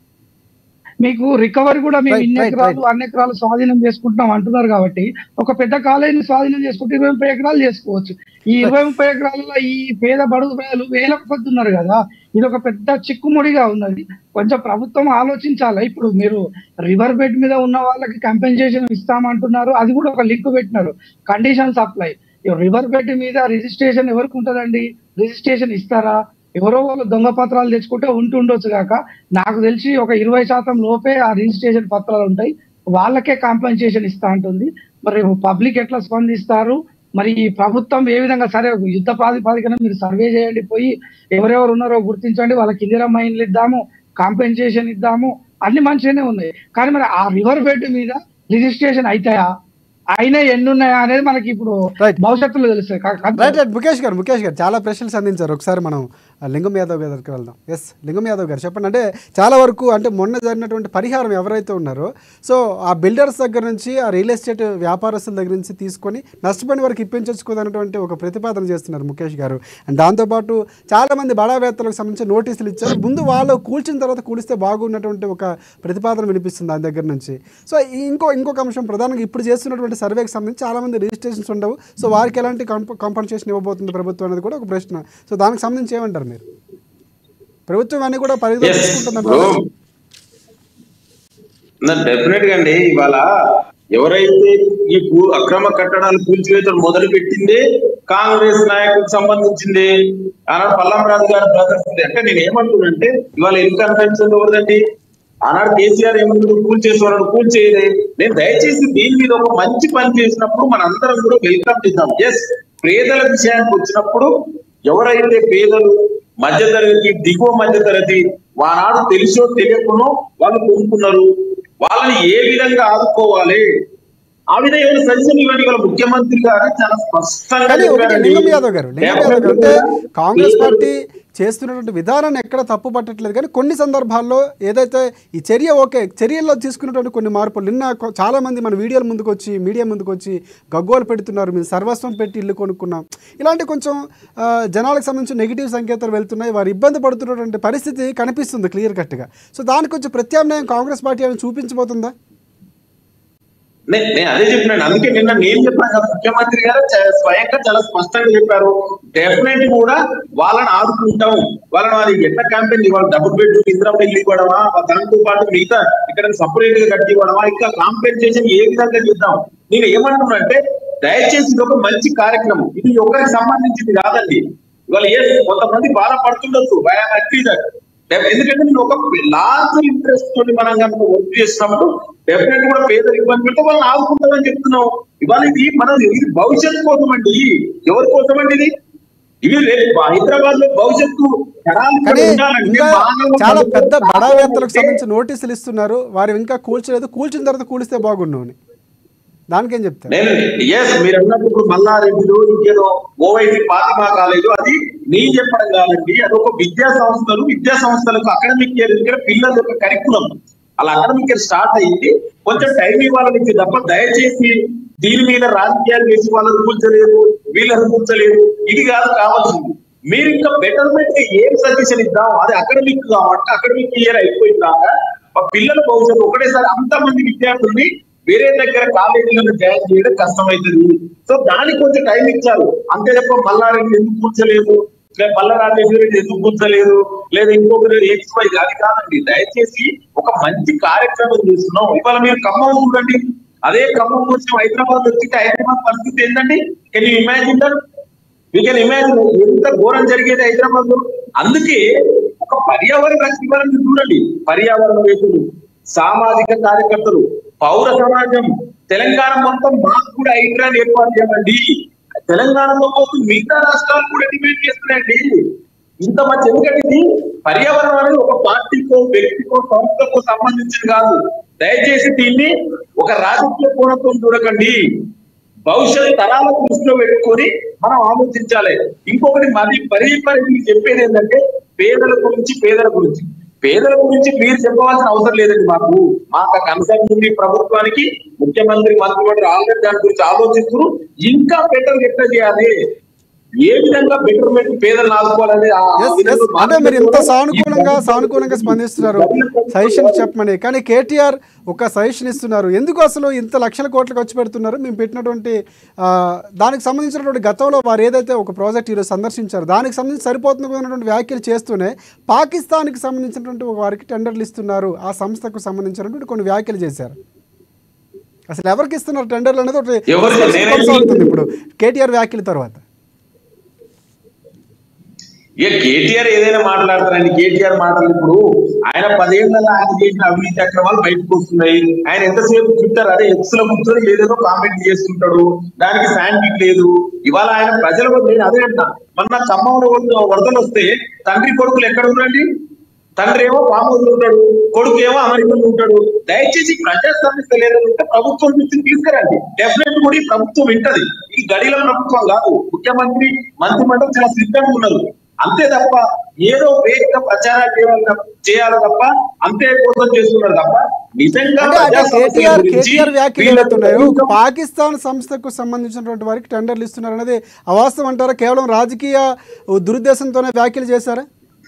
D: మీకు రికవరీ కూడా మేము
A: Right,
D: ఇన్ని
A: right,
D: ఎకరాలు అన్ని ఎకరాలు స్వాధీనం చేసుకుంటున్నాం అంటున్నారు కాబట్టి ఒక పెద్ద కాలేజీని స్వాధీనం చేసుకుంటే ఇరవై ముప్పై ఎకరాలు చేసుకోవచ్చు ఈ ఇరవై ముప్పై ఎకరాలలో ఈ పేద బడుగు ప్రజలు వేలకు పొద్దున్నారు కదా ఇది ఒక పెద్ద చిక్కుముడిగా ఉన్నది కొంచెం ప్రభుత్వం ఆలోచించాలి ఇప్పుడు మీరు రివర్ బెడ్ మీద ఉన్న వాళ్ళకి కంపెన్సేషన్ ఇస్తామంటున్నారు అది కూడా ఒక లింక్ పెట్టినారు కండిషన్స్ అప్లై రివర్ బెడ్ మీద రిజిస్ట్రేషన్ ఎవరికి ఉంటుందండి రిజిస్ట్రేషన్ ఇస్తారా ఎవరో వాళ్ళు దొంగ పత్రాలు తెచ్చుకుంటే ఉంటుండొచ్చు కాక నాకు తెలిసి ఒక ఇరవై శాతం లోపే ఆ రిజిస్ట్రేషన్ పత్రాలు ఉంటాయి వాళ్ళకే కాంపెన్సేషన్ ఇస్తా ఉంటుంది మరి పబ్లిక్ ఎట్లా స్పందిస్తారు మరి ఈ ప్రభుత్వం ఏ విధంగా సరే యుద్ధ ప్రాతిపదికన మీరు సర్వే చేయండి పోయి ఎవరెవరు ఉన్నారో గుర్తించండి వాళ్ళకి ఇందిరా మైన్లు ఇద్దాము కాంపెన్సేషన్ ఇద్దాము అన్ని మంచిగానే ఉన్నాయి కానీ మరి ఆ రివర్ బెడ్ మీద రిజిస్ట్రేషన్ అవుతాయా అయినా ఎన్ని ఉన్నాయా అనేది మనకి ఇప్పుడు
A: Right.
D: భవిష్యత్తులో తెలుస్తాయి కా- కా-
A: రైట్ రైట్ ముఖేష్ గారు ముఖేష్ గారు చాలా ప్రశ్నలు సంధించారు ఒకసారి మనం ఆ, లింగం యాదవ్ గారి దగ్గరికి వెళ్దాం ఎస్ లింగం యాదవ్ గారు చెప్పండి అంటే చాలా వరకు అంటే మొన్న జరిగినటువంటి పరిహారం ఎవరైతే ఉన్నారో సో ఆ బిల్డర్స్ దగ్గర నుంచి ఆ రియల్ ఎస్టేట్ వ్యాపారస్తుల దగ్గర నుంచి తీసుకొని నష్టపోయిన వరకు ఇప్పించొచ్చుకోదన్నటువంటి ఒక ప్రతిపాదన చేస్తున్నారు ముఖేష్ గారు అండ్ దాంతోపాటు చాలామంది బడావేత్తలకు సంబంధించి నోటీసులు ఇచ్చారు ముందు వాళ్ళు కూల్చిన తర్వాత కూలిస్తే బాగున్నటువంటి ఒక ప్రతిపాదన వినిపిస్తుంది దాని దగ్గర నుంచి సో ఈ ఇంకో ఇంకొక అంశం ప్రధానంగా ఇప్పుడు చేస్తున్నటువంటి సర్వేకి సంబంధించి చాలామంది రిజిస్ట్రేషన్స్ ఉండవు సో వారికి ఎలాంటి కాంపన్సేషన్ ఇవ్వబోతుంది ప్రభుత్వం అనేది కూడా ఒక ప్రశ్న సో దానికి సంబంధించి ఏమంటారు మీరు ప్రభుత్వం అన్ని కూడా పరిధిలో
B: Yes.
A: తీసుకుంటుందంటారా?
B: డెఫినెట్ గా అండి ఇవాళ ఎవరైతే ఈ భూ- అక్రమ కట్టడాలు కూల్చివేతలు మొదలు పెట్టింది కాంగ్రెస్ నాయకులకు సంబంధించింది ఆనాడు పల్లంరాజు గారి బ్రదర్స్ అంటే నేను ఏమంటున్నానంటే ఇవాళ ఇన్కమ్ పెన్షన్ ఎవరిదండి ఆనాడు కేసీఆర్ ఏమన్నాడు కూల్ చేసేవాడు కూల్ చేయలే నేను దయచేసి దీని మీద ఒక మంచి పని చేసినప్పుడు మన అందరం కూడా వెల్కమ్ చేద్దాం ఎస్ పేదల విషయానికి వచ్చినప్పుడు ఎవరైతే పేదలు మధ్యతరగతి దిగువ మధ్యతరగతి వానాడు తెలిసో తెలియకునో వాళ్ళు కొనుక్కున్నారు వాళ్ళని ఏ విధంగా ఆదుకోవాలి ఆ విధంగా ఏమైనా సజెషన్ ఇవ్వండి వాళ్ళ ముఖ్యమంత్రి గారు చాలా స్పష్టంగా
A: కానీ ఒకటి
B: చెప్పారండి.
A: లింగం యాదవ్ గారు లింగం యాదవ్ గారు అంటే కాంగ్రెస్ పార్టీ చేస్తున్నటువంటి విధానాన్ని ఎక్కడ తప్పు పట్టట్లేదు కానీ కొన్ని సందర్భాల్లో ఏదైతే ఈ చర్య ఓకే చర్యల్లో తీసుకున్నటువంటి కొన్ని మార్పులు నిన్న కొ- చాలా మంది మన వీడియోల ముందుకు వచ్చి మీడియా ముందుకు వచ్చి గగ్గోలు పెడుతున్నారు మేము సర్వస్వం పెట్టి ఇల్లు కొనుక్కున్నాం ఇలాంటి కొంచెం ఆ, జనాలకు సంబంధించిన నెగిటివ్ సంకేతాలు వెళ్తున్నాయి వారు ఇబ్బంది పడుతున్నటువంటి పరిస్థితి కనిపిస్తుంది క్లియర్ కట్గా సో దానికి కొంచెం ప్రత్యామ్నాయం కాంగ్రెస్ పార్టీ అని చూపించబోతుందా
B: నే- నేను అదే చెప్పినాను అందుకే నిన్న నేను చెప్పాను కదా ముఖ్యమంత్రి గారు చ- స్వయంగా చాలా స్పష్టంగా చెప్పారు డెఫినెట్ కూడా వాళ్ళని ఆదుకుంటాం వాళ్ళని వారి ఎట్లా క్యాంపెయిన్ ఇవ్వాలి డబుల్ బెడ్ ఇంద్రా ఇల్లు ఇవ్వడమా దాంతో పాటు మిగతా ఇక్కడ సపరేట్ గా కట్టి ఇవ్వడమా ఇంకా కాంపెన్సేషన్ ఏ విధంగా చేద్దాం నేను ఏమంటున్నానంటే దయచేసి ఇది ఒక మంచి కార్యక్రమం ఇది ఒకరికి సంబంధించింది కాదండి ఇవాళ ఏ కొంతమంది బాధపడుతుండొచ్చు అగ్రీ దట్ ఎందుకంటే నేను ఒక లార్జ్ ఇంట్రెస్ట్ తోటి మనం కనుక వర్క్ చేసినప్పుడు డెఫినెట్ కూడా పేదలు ఇబ్బంది పెడితే వాళ్ళని ఆదుకుంటామని చెప్తున్నాం ఇవాళ ఇది మనం ఇది భవిష్యత్తు కోసం అండి ఎవరి కోసం అండి ఇది ఇవి రేపు హైదరాబాద్ లో భవిష్యత్తు తరాలు ఇక్కడ
A: కానీ
B: ఉండాలంటే
A: ఇంకా
B: మానవ
A: చాలా
B: మనుగడ
A: పెద్ద బడావేత్తలకు
B: సాగాలంటే
A: సంబంధించి నోటీసులు ఇస్తున్నారు వారు ఇంకా కూల్చలేదు కూల్చిన తర్వాత కూలిస్తే బాగుండు అని దానికేం చెప్తారు
B: నేను ఎస్ మీరు అన్నప్పుడు ఇప్పుడు మల్లారెడ్డిలో ఇంకేదో ఓవైసీ ఫాతిమా కాలేజ్ అది నేను చెప్పడం కాదండి అది ఒక విద్యా సంస్థలు విద్యా సంస్థలకు అకాడమిక్ ఇయర్ దగ్గర పిల్లల యొక్క కరికులం అలా అకాడమిక్ ఇయర్ స్టార్ట్ అయ్యింది కొంచెం టైం ఇవ్వాలని తప్ప దయచేసి దీని మీద రాజకీయాలు చేసి వాళ్ళని కూర్చోలేదు వీళ్ళని కూర్చోలేదు ఇది కాదు కావాల్సింది మీరు ఇంకా బెటర్మెంట్ గా ఏం సజెషన్ ఇద్దాం అది అకాడమిక్ కాబట్టి అకాడమిక్ ఇయర్ అయిపోయిందాక మా పిల్లల భవిష్యత్తు ఒకటేసారి అంతమంది విద్యార్థుల్ని వేరే దగ్గర కాలేజీలను జాయిన్ చేయడం కష్టమవుతుంది సో దానికి కొంచెం టైం ఇచ్చారు అంతే తప్ప మల్లారెడ్డి ఎందుకు కూర్చోలేదు లేదా మల్లారాజేశ్వర రెడ్డి ఎందుకు కూర్చోలేదు లేదా ఇంకొకరు ఎక్స్ వై అది కాదండి దయచేసి ఒక మంచి కార్యక్రమం చేస్తున్నాం ఇవాళ మీరు ఖమ్మం చూడండి అదే ఖమ్మం కోసం హైదరాబాద్ వచ్చి హైదరాబాద్ పరిస్థితి ఏంటండి can you imagine that we can imagine ఎంత ఘోరం జరిగేది హైదరాబాద్ లో అందుకే ఒక పర్యావరణ రక్షణ చూడండి పర్యావరణ వేసులు సామాజిక కార్యకర్తలు పౌర సమాజం తెలంగాణ మొత్తం మాకు కూడా హైడ్రాన్ ఏర్పాటు చేయండి తెలంగాణతో పాటు మిగతా రాష్ట్రాలు కూడా డిబేట్ చేస్తున్నాయండి ఇంత మంచి ఎందుకంటే ఇది పర్యావరణం అనేది ఒక పార్టీకో వ్యక్తికో సంస్థకో సంబంధించింది కాదు దయచేసి దీన్ని ఒక రాజకీయ కోణంతో చూడకండి భవిష్యత్ తరాల దృష్టిలో పెట్టుకొని మనం ఆలోచించాలి ఇంకొకటి మరి పరి పరి చెప్పేది ఏంటంటే పేదల గురించి పేదల గురించి పేదల గురించి మీరు చెప్పవలసిన అవసరం లేదండి మాకు మాకు కన్సర్న్ ఉంది ప్రభుత్వానికి ముఖ్యమంత్రి మంత్రిమండలి ఆల్రెడీ దాని గురించి ఆలోచిస్తున్నారు ఇంకా బెటర్ ఎట్లా చేయాలి ఏ విధంగా బెటర్మెంట్ పేదలను ఆదుకోవాలని ఆ
A: ఎస్ ఎస్
B: విధంగా
A: అంటే మీరు ఇంత
B: మాట్లాడుతున్నారు.
A: సానుకూలంగా
B: ఈ
A: సానుకూలంగా స్పందిస్తున్నారు సజెషన్ చెప్పమని కానీ కేటీఆర్ ఒక సజెషన్ ఇస్తున్నారు ఎందుకు అసలు ఇంత లక్షల కోట్లు ఖర్చు పెడుతున్నారు మేము పెట్టినటువంటి ఆ, దానికి సంబంధించినటువంటి గతంలో వారు ఏదైతే ఒక ప్రాజెక్ట్ ఈరోజు సందర్శించారు దానికి సంబంధించి సరిపోతున్నటువంటి వ్యాఖ్యలు చేస్తూనే పాకిస్తాన్కి సంబంధించినటువంటి ఒక వారికి టెండర్లు ఇస్తున్నారు ఆ సంస్థకు సంబంధించినటువంటి కొన్ని వ్యాఖ్యలు చేశారు అసలు ఎవరికి ఇస్తున్నారు టెండర్లు అనేది ఒకటి
B: ఎవరికి? నేనే-
A: కొనసాగుతుంది ఇప్పుడు కేటీఆర్ వ్యాఖ్యల తర్వాత
B: ఇక కేటీఆర్ ఏదైనా మాట్లాడతారండి కేటీఆర్ మాటలు ఇప్పుడు ఆయన పదేళ్లలో ఆయన చేసిన అవినీతి అక్రమాలు బయటకు వస్తున్నాయి ఆయన ఎంతసేపు ట్విట్టర్ అదే ఎక్స్ లో కూర్చొని ఏదేదో కామెంట్ చేస్తుంటాడు దానికి శాంటిక్ లేదు ఇవాళ ఆయన ప్రజలకు నేను అదే అంటున్నా మొన్న ఖమ్మంలో వరద- వరదలు వస్తే తండ్రి కొడుకులు ఎక్కడ ఉన్నారండి తండ్రి ఏమో పామోదులు ఉంటాడు కొడుకు ఏమో అమెరికలో ఉంటాడు దయచేసి ప్రజా సమస్య లేదని ఉంటే ప్రభుత్వం నుంచి తీసుకురండి డెఫినెట్ కూడా ఈ ప్రభుత్వం వింటది ఈ గడిల ప్రభుత్వం కాదు ముఖ్యమంత్రి మంత్రి మండలి చాలా సిద్ధంగా ఉన్నారు అంతే తప్ప ఏదో వేగంగా ప్రచారాలు చేయాలి తప్ప- చేయాలి తప్ప అంతే కోసం చేస్తున్నారు తప్ప నిజంగా
A: అంటే
B: ప్రజా
A: అంటే
B: సమస్యల
A: కేటీఆర్
B: గురించి
A: కేటీఆర్ వ్యాఖ్యలు
B: వీళ్ళకు
A: ఏవైతున్నాయో ఒక
B: కనీసం
A: పాకిస్తాన్ సంస్థకు సంబంధించినటువంటి వారికి టెండర్లు ఇస్తున్నారు అనేది అవాస్తవం అంటారా కేవలం రాజకీయ దురుద్దేశంతోనే వ్యాఖ్యలు చేశారా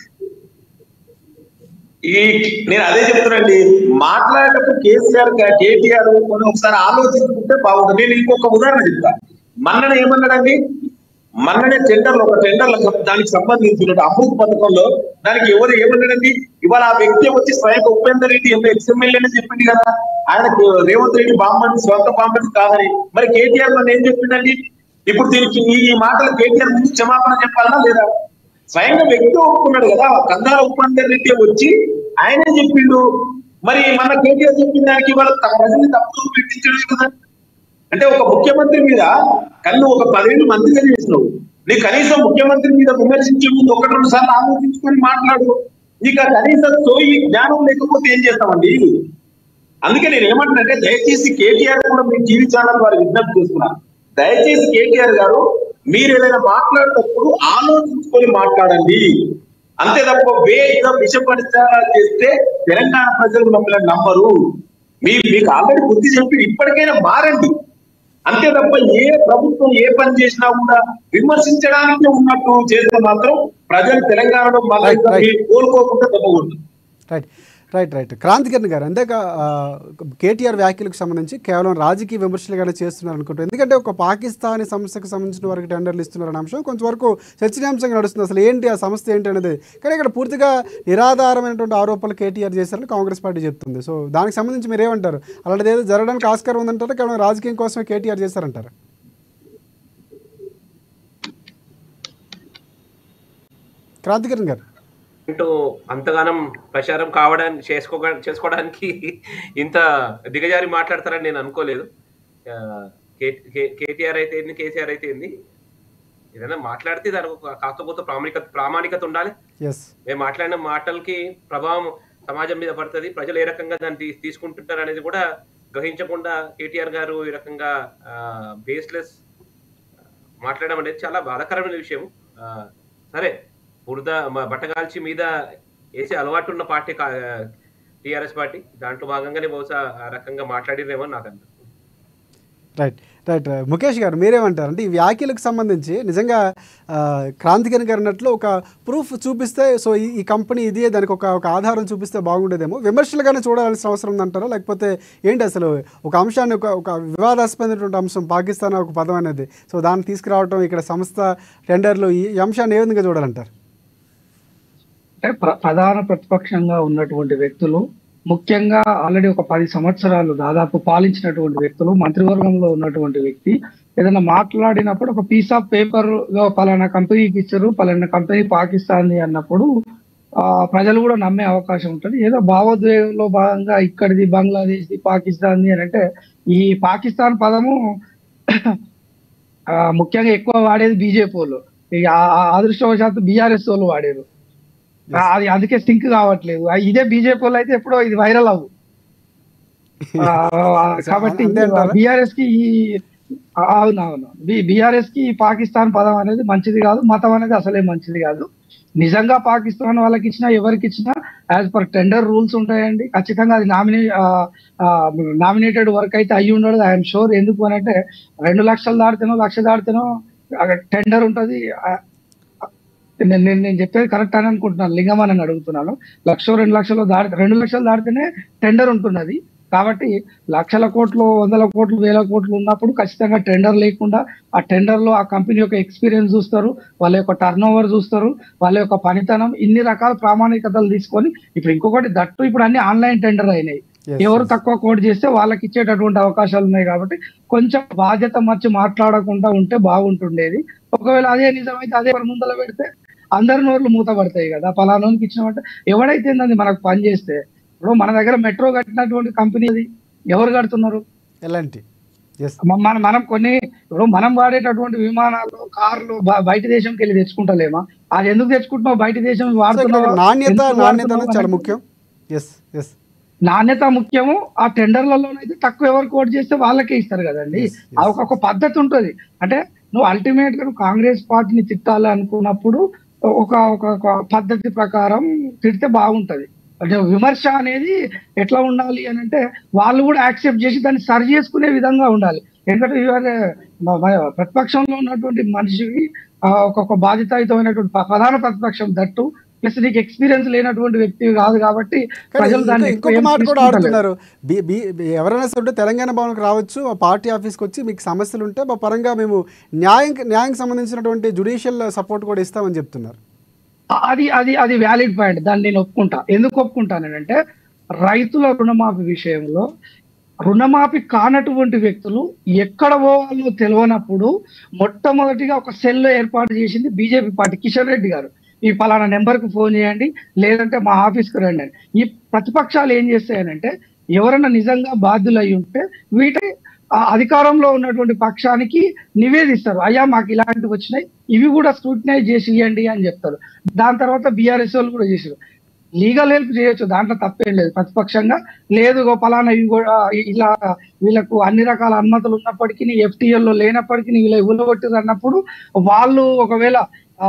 B: ఈ నేను అదే చెప్తున్నానండి మాట్లాడేటప్పుడు కేసీఆర్ గా- కేటీఆర్ కొన్ని ఒకసారి ఆలోచించుకుంటే బాగుంటుంది నేను ఇంకొక ఉదాహరణ చెప్తా మన్నన ఏమన్నాడండి మన్ననే టెండర్లు ఒక టెండర్ల దానికి సంబంధించిన అమృత్ పథకంలో దానికి ఎవరు ఏమన్నాడండి ఇవాళ ఆ వ్యక్తి వచ్చి స్వయంగా ఉపేందర్ రెడ్డి ఎక్స్ఎమ్మెల్యే అని చెప్పింది కదా ఆయనకు రేవంత్ రెడ్డి బాంబని సొంత బాంబని కాదని మరి కేటీఆర్ మన ఏం చెప్పిందండి ఇప్పుడు దీనికి ఈ ఈ మాటలు కేటీఆర్ ముందు క్షమాపణ చెప్పాలనా లేదా స్వయంగా వ్యక్తి ఒప్పుకున్నాడు కదా కందాల ఉపేందర్ రెడ్డి వచ్చి ఆయనే చెప్పిండు మరి మన కేటీఆర్ చెప్పిన దానికి వాళ్ళ ప్రజల్ని తప్పు పెట్టించడం కదా అంటే ఒక ముఖ్యమంత్రి మీద కన్ను ఒక పదిహేను మంత్రిగా చేసినావు నీ కనీసం ముఖ్యమంత్రి మీద విమర్శించే ముందు ఒకటి రెండు సార్లు ఆలోచించుకొని మాట్లాడు నీకు ఆ కనీసం సోయి జ్ఞానం లేకపోతే ఏం చేస్తామండి అందుకే నేను ఏమంటున్నానంటే దయచేసి కేటీఆర్ కూడా మీ టీవీ ఛానల్ వారికి విజ్ఞప్తి చేస్తున్నా దయచేసి కేటీఆర్ గారు మీరు ఏదైనా మాట్లాడేటప్పుడు ఆలోచించుకొని మాట్లాడండి అంతే తప్ప వేగంగా విష పరిచారాలు చేస్తే తెలంగాణ ప్రజలు మమ్మల్ని నమ్మరు మీ మీకు ఆల్రెడీ బుద్ధి చెప్పి ఇప్పటికైనా మారండి అంతే తప్ప ఏ ప్రభుత్వం ఏ పని చేసినా కూడా విమర్శించడానికే ఉన్నట్టు చేస్తే మాత్రం ప్రజలు తెలంగాణలో మళ్ళీ
A: Right, right.
B: మీరు కోలుకోకుండా దెబ్బకొంటుంది
A: రైట్ రైట్ రైట్ క్రాంతికిరణ్ గారు అంతేకా ఆ, కేటీఆర్ వ్యాఖ్యలకు సంబంధించి కేవలం రాజకీయ విమర్శలుగానే చేస్తున్నారు అనుకుంటారు ఎందుకంటే ఒక పాకిస్తానీ సంస్థకు సంబంధించిన వారికి టెండర్లు ఇస్తున్నారనే అంశం కొంతవరకు చర్చనీయాంశంగా నడుస్తుంది అసలు ఏంటి ఆ సంస్థ ఏంటి అనేది కానీ ఇక్కడ పూర్తిగా నిరాధారమైనటువంటి ఆరోపణలు కేటీఆర్ చేశారని కాంగ్రెస్ పార్టీ చెప్తుంది సో దానికి సంబంధించి మీరు ఏమంటారు అలాంటిది ఏదో జరగడానికి ఆస్కారం ఉందంటారా కేవలం రాజకీయం కోసమే కేటీఆర్ చేశారంటారు క్రాంతికిరణ్ గారు
C: అంటూ అంతగానం ప్రచారం కావడానికి చేసుకో చేసుకోవడానికి ఇంత దిగజారి మాట్లాడతారని నేను అనుకోలేదు ఆ, కే- కే- కేటీఆర్ అయితే ఏంది కేసీఆర్ అయితే ఏంది ఏదైనా మాట్లాడితే దానికి ఒక కాకపోతే ప్రామాణికత ప్రామాణికత ఉండాలి
A: ఎస్
C: మేము మాట్లాడిన మాటలకి ప్రభావం సమాజం మీద పడుతుంది ప్రజలు ఏ రకంగా దాన్ని తీ- తీసుకుంటుంటారు అనేది కూడా గ్రహించకుండా కేటీఆర్ గారు ఈ రకంగా బేస్లెస్ మాట్లాడడం అనేది చాలా బాధాకరమైన విషయం ఆ, సరే బురద మ- బట్టగాల్చి మీద వేసే అలవాటు ఉన్న పార్టీ టిఆర్ఎస్ పార్టీ దాంట్లో భాగంగానే బహుశా ఆ రకంగా మాట్లాడిరేమో నాకు అనిపిస్తుంది
A: రైట్ రైట్ ముఖేష్ గారు మీరేమంటారు అంటే ఈ వ్యాఖ్యలకు సంబంధించి నిజంగా ఆ, క్రాంతికిరణ్ గారు అన్నట్లు ఒక ప్రూఫ్ చూపిస్తే సో ఈ ఈ కంపెనీ ఇదే దానికి ఒక ఒక ఆధారం చూపిస్తే బాగుండేదేమో విమర్శలుగానే చూడాల్సిన అవసరం ఉందంటారా లేకపోతే ఏంటి అసలు ఒక అంశాన్ని ఒక ఒక వివాదాస్పదమైనటువంటి అంశం పాకిస్తాన్ ఒక పదం అనేది సో దాన్ని తీసుకురావటం ఇక్కడ సంస్థ టెండర్లు ఈ ఈ అంశాన్ని ఏ విధంగా చూడాలంటారు
D: అంటే ప్ర- ప్రధాన ప్రతిపక్షంగా ఉన్నటువంటి వ్యక్తులు ముఖ్యంగా ఆల్రెడీ ఒక పది సంవత్సరాలు దాదాపు పాలించినటువంటి వ్యక్తులు మంత్రివర్గంలో ఉన్నటువంటి వ్యక్తి ఏదైనా మాట్లాడినప్పుడు ఒక పీస్ ఆఫ్ పేపర్ పలానా కంపెనీకి ఇచ్చారు పలానా కంపెనీ పాకిస్తాన్ అన్నప్పుడు ఆ ప్రజలు కూడా నమ్మే అవకాశం ఉంటుంది ఏదో భావోద్వేగంలో భాగంగా ఇక్కడిది బంగ్లాదేశ్ పాకిస్తాన్ అని అంటే ఈ పాకిస్తాన్ పదము ఆ, ముఖ్యంగా ఎక్కువ వాడేది బీజేపీ వాళ్ళు ఈ ఆ- ఆ అదృష్టవశాత్తు బీఆర్ఎస్ వాళ్ళు వాడారు ఆ, అది అందుకే సింక్ కావట్లేదు ఆ, ఇదే బీజేపీ వాళ్ళు అయితే ఎప్పుడో ఇది వైరల్ అవ్వు ఆ, ఆ, కాబట్టి
A: అంతే అంటారా?
D: బీఆర్ఎస్ కి ఈ ఆ, అవునవును బీఆర్ఎస్ కి ఈ పాకిస్తాన్ పదం అనేది మంచిది కాదు మతం అనేది అసలే మంచిది కాదు నిజంగా పాకిస్తాన్ వాళ్ళకి ఇచ్చినా ఎవరికి ఇచ్చినా యాజ్ పర్ టెండర్ రూల్స్ ఉంటాయండి ఖచ్చితంగా అది నామినే నామినేటెడ్ వర్క్ అయితే అయ్యి ఉండదు ఐఎమ్ షూర్ ఎందుకు అని అంటే రెండు లక్షలు దాడితేనో లక్ష దాడితేనో టెండర్ ఉంటది ఆ, నేను నేను నేను చెప్పేది కరెక్ట్ అని అనుకుంటున్నాను లింగం అని అడుగుతున్నాను లక్ష రెండు లక్షలు దాడి రెండు లక్షలు దాటితేనే టెండర్ ఉంటున్నది కాబట్టి లక్షల కోట్లు వందల కోట్లు వేల కోట్లు ఉన్నప్పుడు ఖచ్చితంగా టెండర్ లేకుండా ఆ టెండర్ లో ఆ కంపెనీ యొక్క ఎక్స్పీరియన్స్ చూస్తారు వాళ్ళ యొక్క టర్న్ ఓవర్ చూస్తారు వాళ్ళ యొక్క పనితనం ఇన్ని రకాల ప్రామాణికతలు తీసుకొని ఇప్పుడు ఇంకొకటి దట్టు ఇప్పుడు అన్ని ఆన్లైన్ టెండర్ అయినాయి
A: Yes,
D: ఎవరు
A: yes.
D: తక్కువ కోట్ చేస్తే వాళ్ళకి ఇచ్చేటటువంటి అవకాశాలు ఉన్నాయి కాబట్టి కొంచెం బాధ్యత మర్చి మాట్లాడకుండా ఉంటే బాగుంటుండేది ఒకవేళ అదే నిజమైతే అదే మన ముందర పెడితే అందరి నోర్లు మూతపడతాయి కదా పలానోనికి ఇచ్చినామంటే ఎవడైతే ఏందండి మనకు పని చేస్తే ఇప్పుడు మన దగ్గర మెట్రో కట్టినటువంటి కంపెనీ అది ఎవరు కడుతున్నారు
A: ఎలాంటి ఎస్
D: మ- మనం మనం కొన్ని ఇప్పుడు మనం వాడేటటువంటి విమానాలు కార్లు బ- బయట దేశంకి వెళ్ళి తెచ్చుకుంటలేమా అది ఎందుకు తెచ్చుకుంటున్నావు బయట దేశం వాడుతున్నావా?
A: నాణ్యత
D: ఎందుకు
A: నాణ్యత
D: వాడుతున్నావు
A: అనేది చాలా
D: అనేది
A: ముఖ్యం ఎస్ ఎస్
D: నాణ్యత ముఖ్యము ఆ టెండర్లలోనైతే తక్కువ ఎవరు కోట్ చేస్తే వాళ్ళకే ఇస్తారు కదండి
A: Yes, yes.
D: ఆ ఒక ఒక పద్ధతి ఉంటుంది అంటే నువ్వు అల్టిమేట్ గా నువ్వు కాంగ్రెస్ పార్టీని తిట్టాలి అనుకున్నప్పుడు ఒక ఒక ఒక పద్ధతి ప్రకారం తిడితే బాగుంటది అంటే విమర్శ అనేది ఎట్లా ఉండాలి అని అంటే వాళ్ళు కూడా యాక్సెప్ట్ చేసి దాన్ని సరి చేసుకునే విధంగా ఉండాలి ఎందుకంటే ఇవాళ మ- మ- ప్రతిపక్షంలో ఉన్నటువంటి మనిషివి ఆ, ఒక్కొక్క బాధ్యతాయుతమైనటువంటి ప- ప్రధాన ప్రతిపక్షం దట్టు ప్లస్ నీకు ఎక్స్పీరియన్స్ లేనటువంటి వ్యక్తి కాదు కాబట్టి
A: కానీ
D: ప్రజలు
A: ఇంకో-
D: దాన్ని ఎక్కువ
A: ఇంకొక
D: ఏం
A: మాట కూడా
D: తీసుకుంటలేరు.
A: ఆడుతున్నారు బి- బి- బి- ఎవరైనా సరే ఉంటే తెలంగాణ భవన్కి రావచ్చు ఆ పార్టీ ఆఫీస్కి వచ్చి మీకు సమస్యలు ఉంటే మా పరంగా మేము న్యాయం న్యాయం సంబంధించినటువంటి జుడిషియల్ సపోర్ట్ కూడా ఇస్తామని చెప్తున్నారు
D: అది అది అది వ్యాలిడ్ పాయింట్ దాన్ని నేను ఒప్పుకుంటా ఎందుకు ఒప్పుకుంటానంటే రైతుల రుణమాఫీ విషయంలో రుణమాఫీ కానటువంటి వ్యక్తులు ఎక్కడ పోవాలో తెలియనప్పుడు మొట్టమొదటిగా ఒక సెల్ ఏర్పాటు చేసింది బీజేపీ పార్టీ కిషన్ రెడ్డి గారు ఈ పలానా నెంబర్ కు ఫోన్ చేయండి లేదంటే మా ఆఫీస్ కు రండి అని ఈ ప్రతిపక్షాలు ఏం చేస్తాయనంటే ఎవరైనా నిజంగా బాధ్యులు అయి ఉంటే వీటి ఆ అధికారంలో ఉన్నటువంటి పక్షానికి నివేదిస్తారు అయ్యా మాకు ఇలాంటివి వచ్చినాయి ఇవి కూడా స్క్రూటినైజ్ చేసి ఇవ్వండి అని చెప్తారు దాని తర్వాత బీఆర్ఎస్ వాళ్ళు కూడా చేసారు లీగల్ హెల్ప్ చేయొచ్చు దాంట్లో తప్పేం లేదు ప్రతిపక్షంగా లేదు ఇగో పలానా ఇవి కూడా ఇలా వీళ్ళకు అన్ని రకాల అనుమతులు ఉన్నప్పటికీ FTL లో లేనప్పటికీ వీళ్ళ ఉలగొట్టారు అన్నప్పుడు వాళ్ళు ఒకవేళ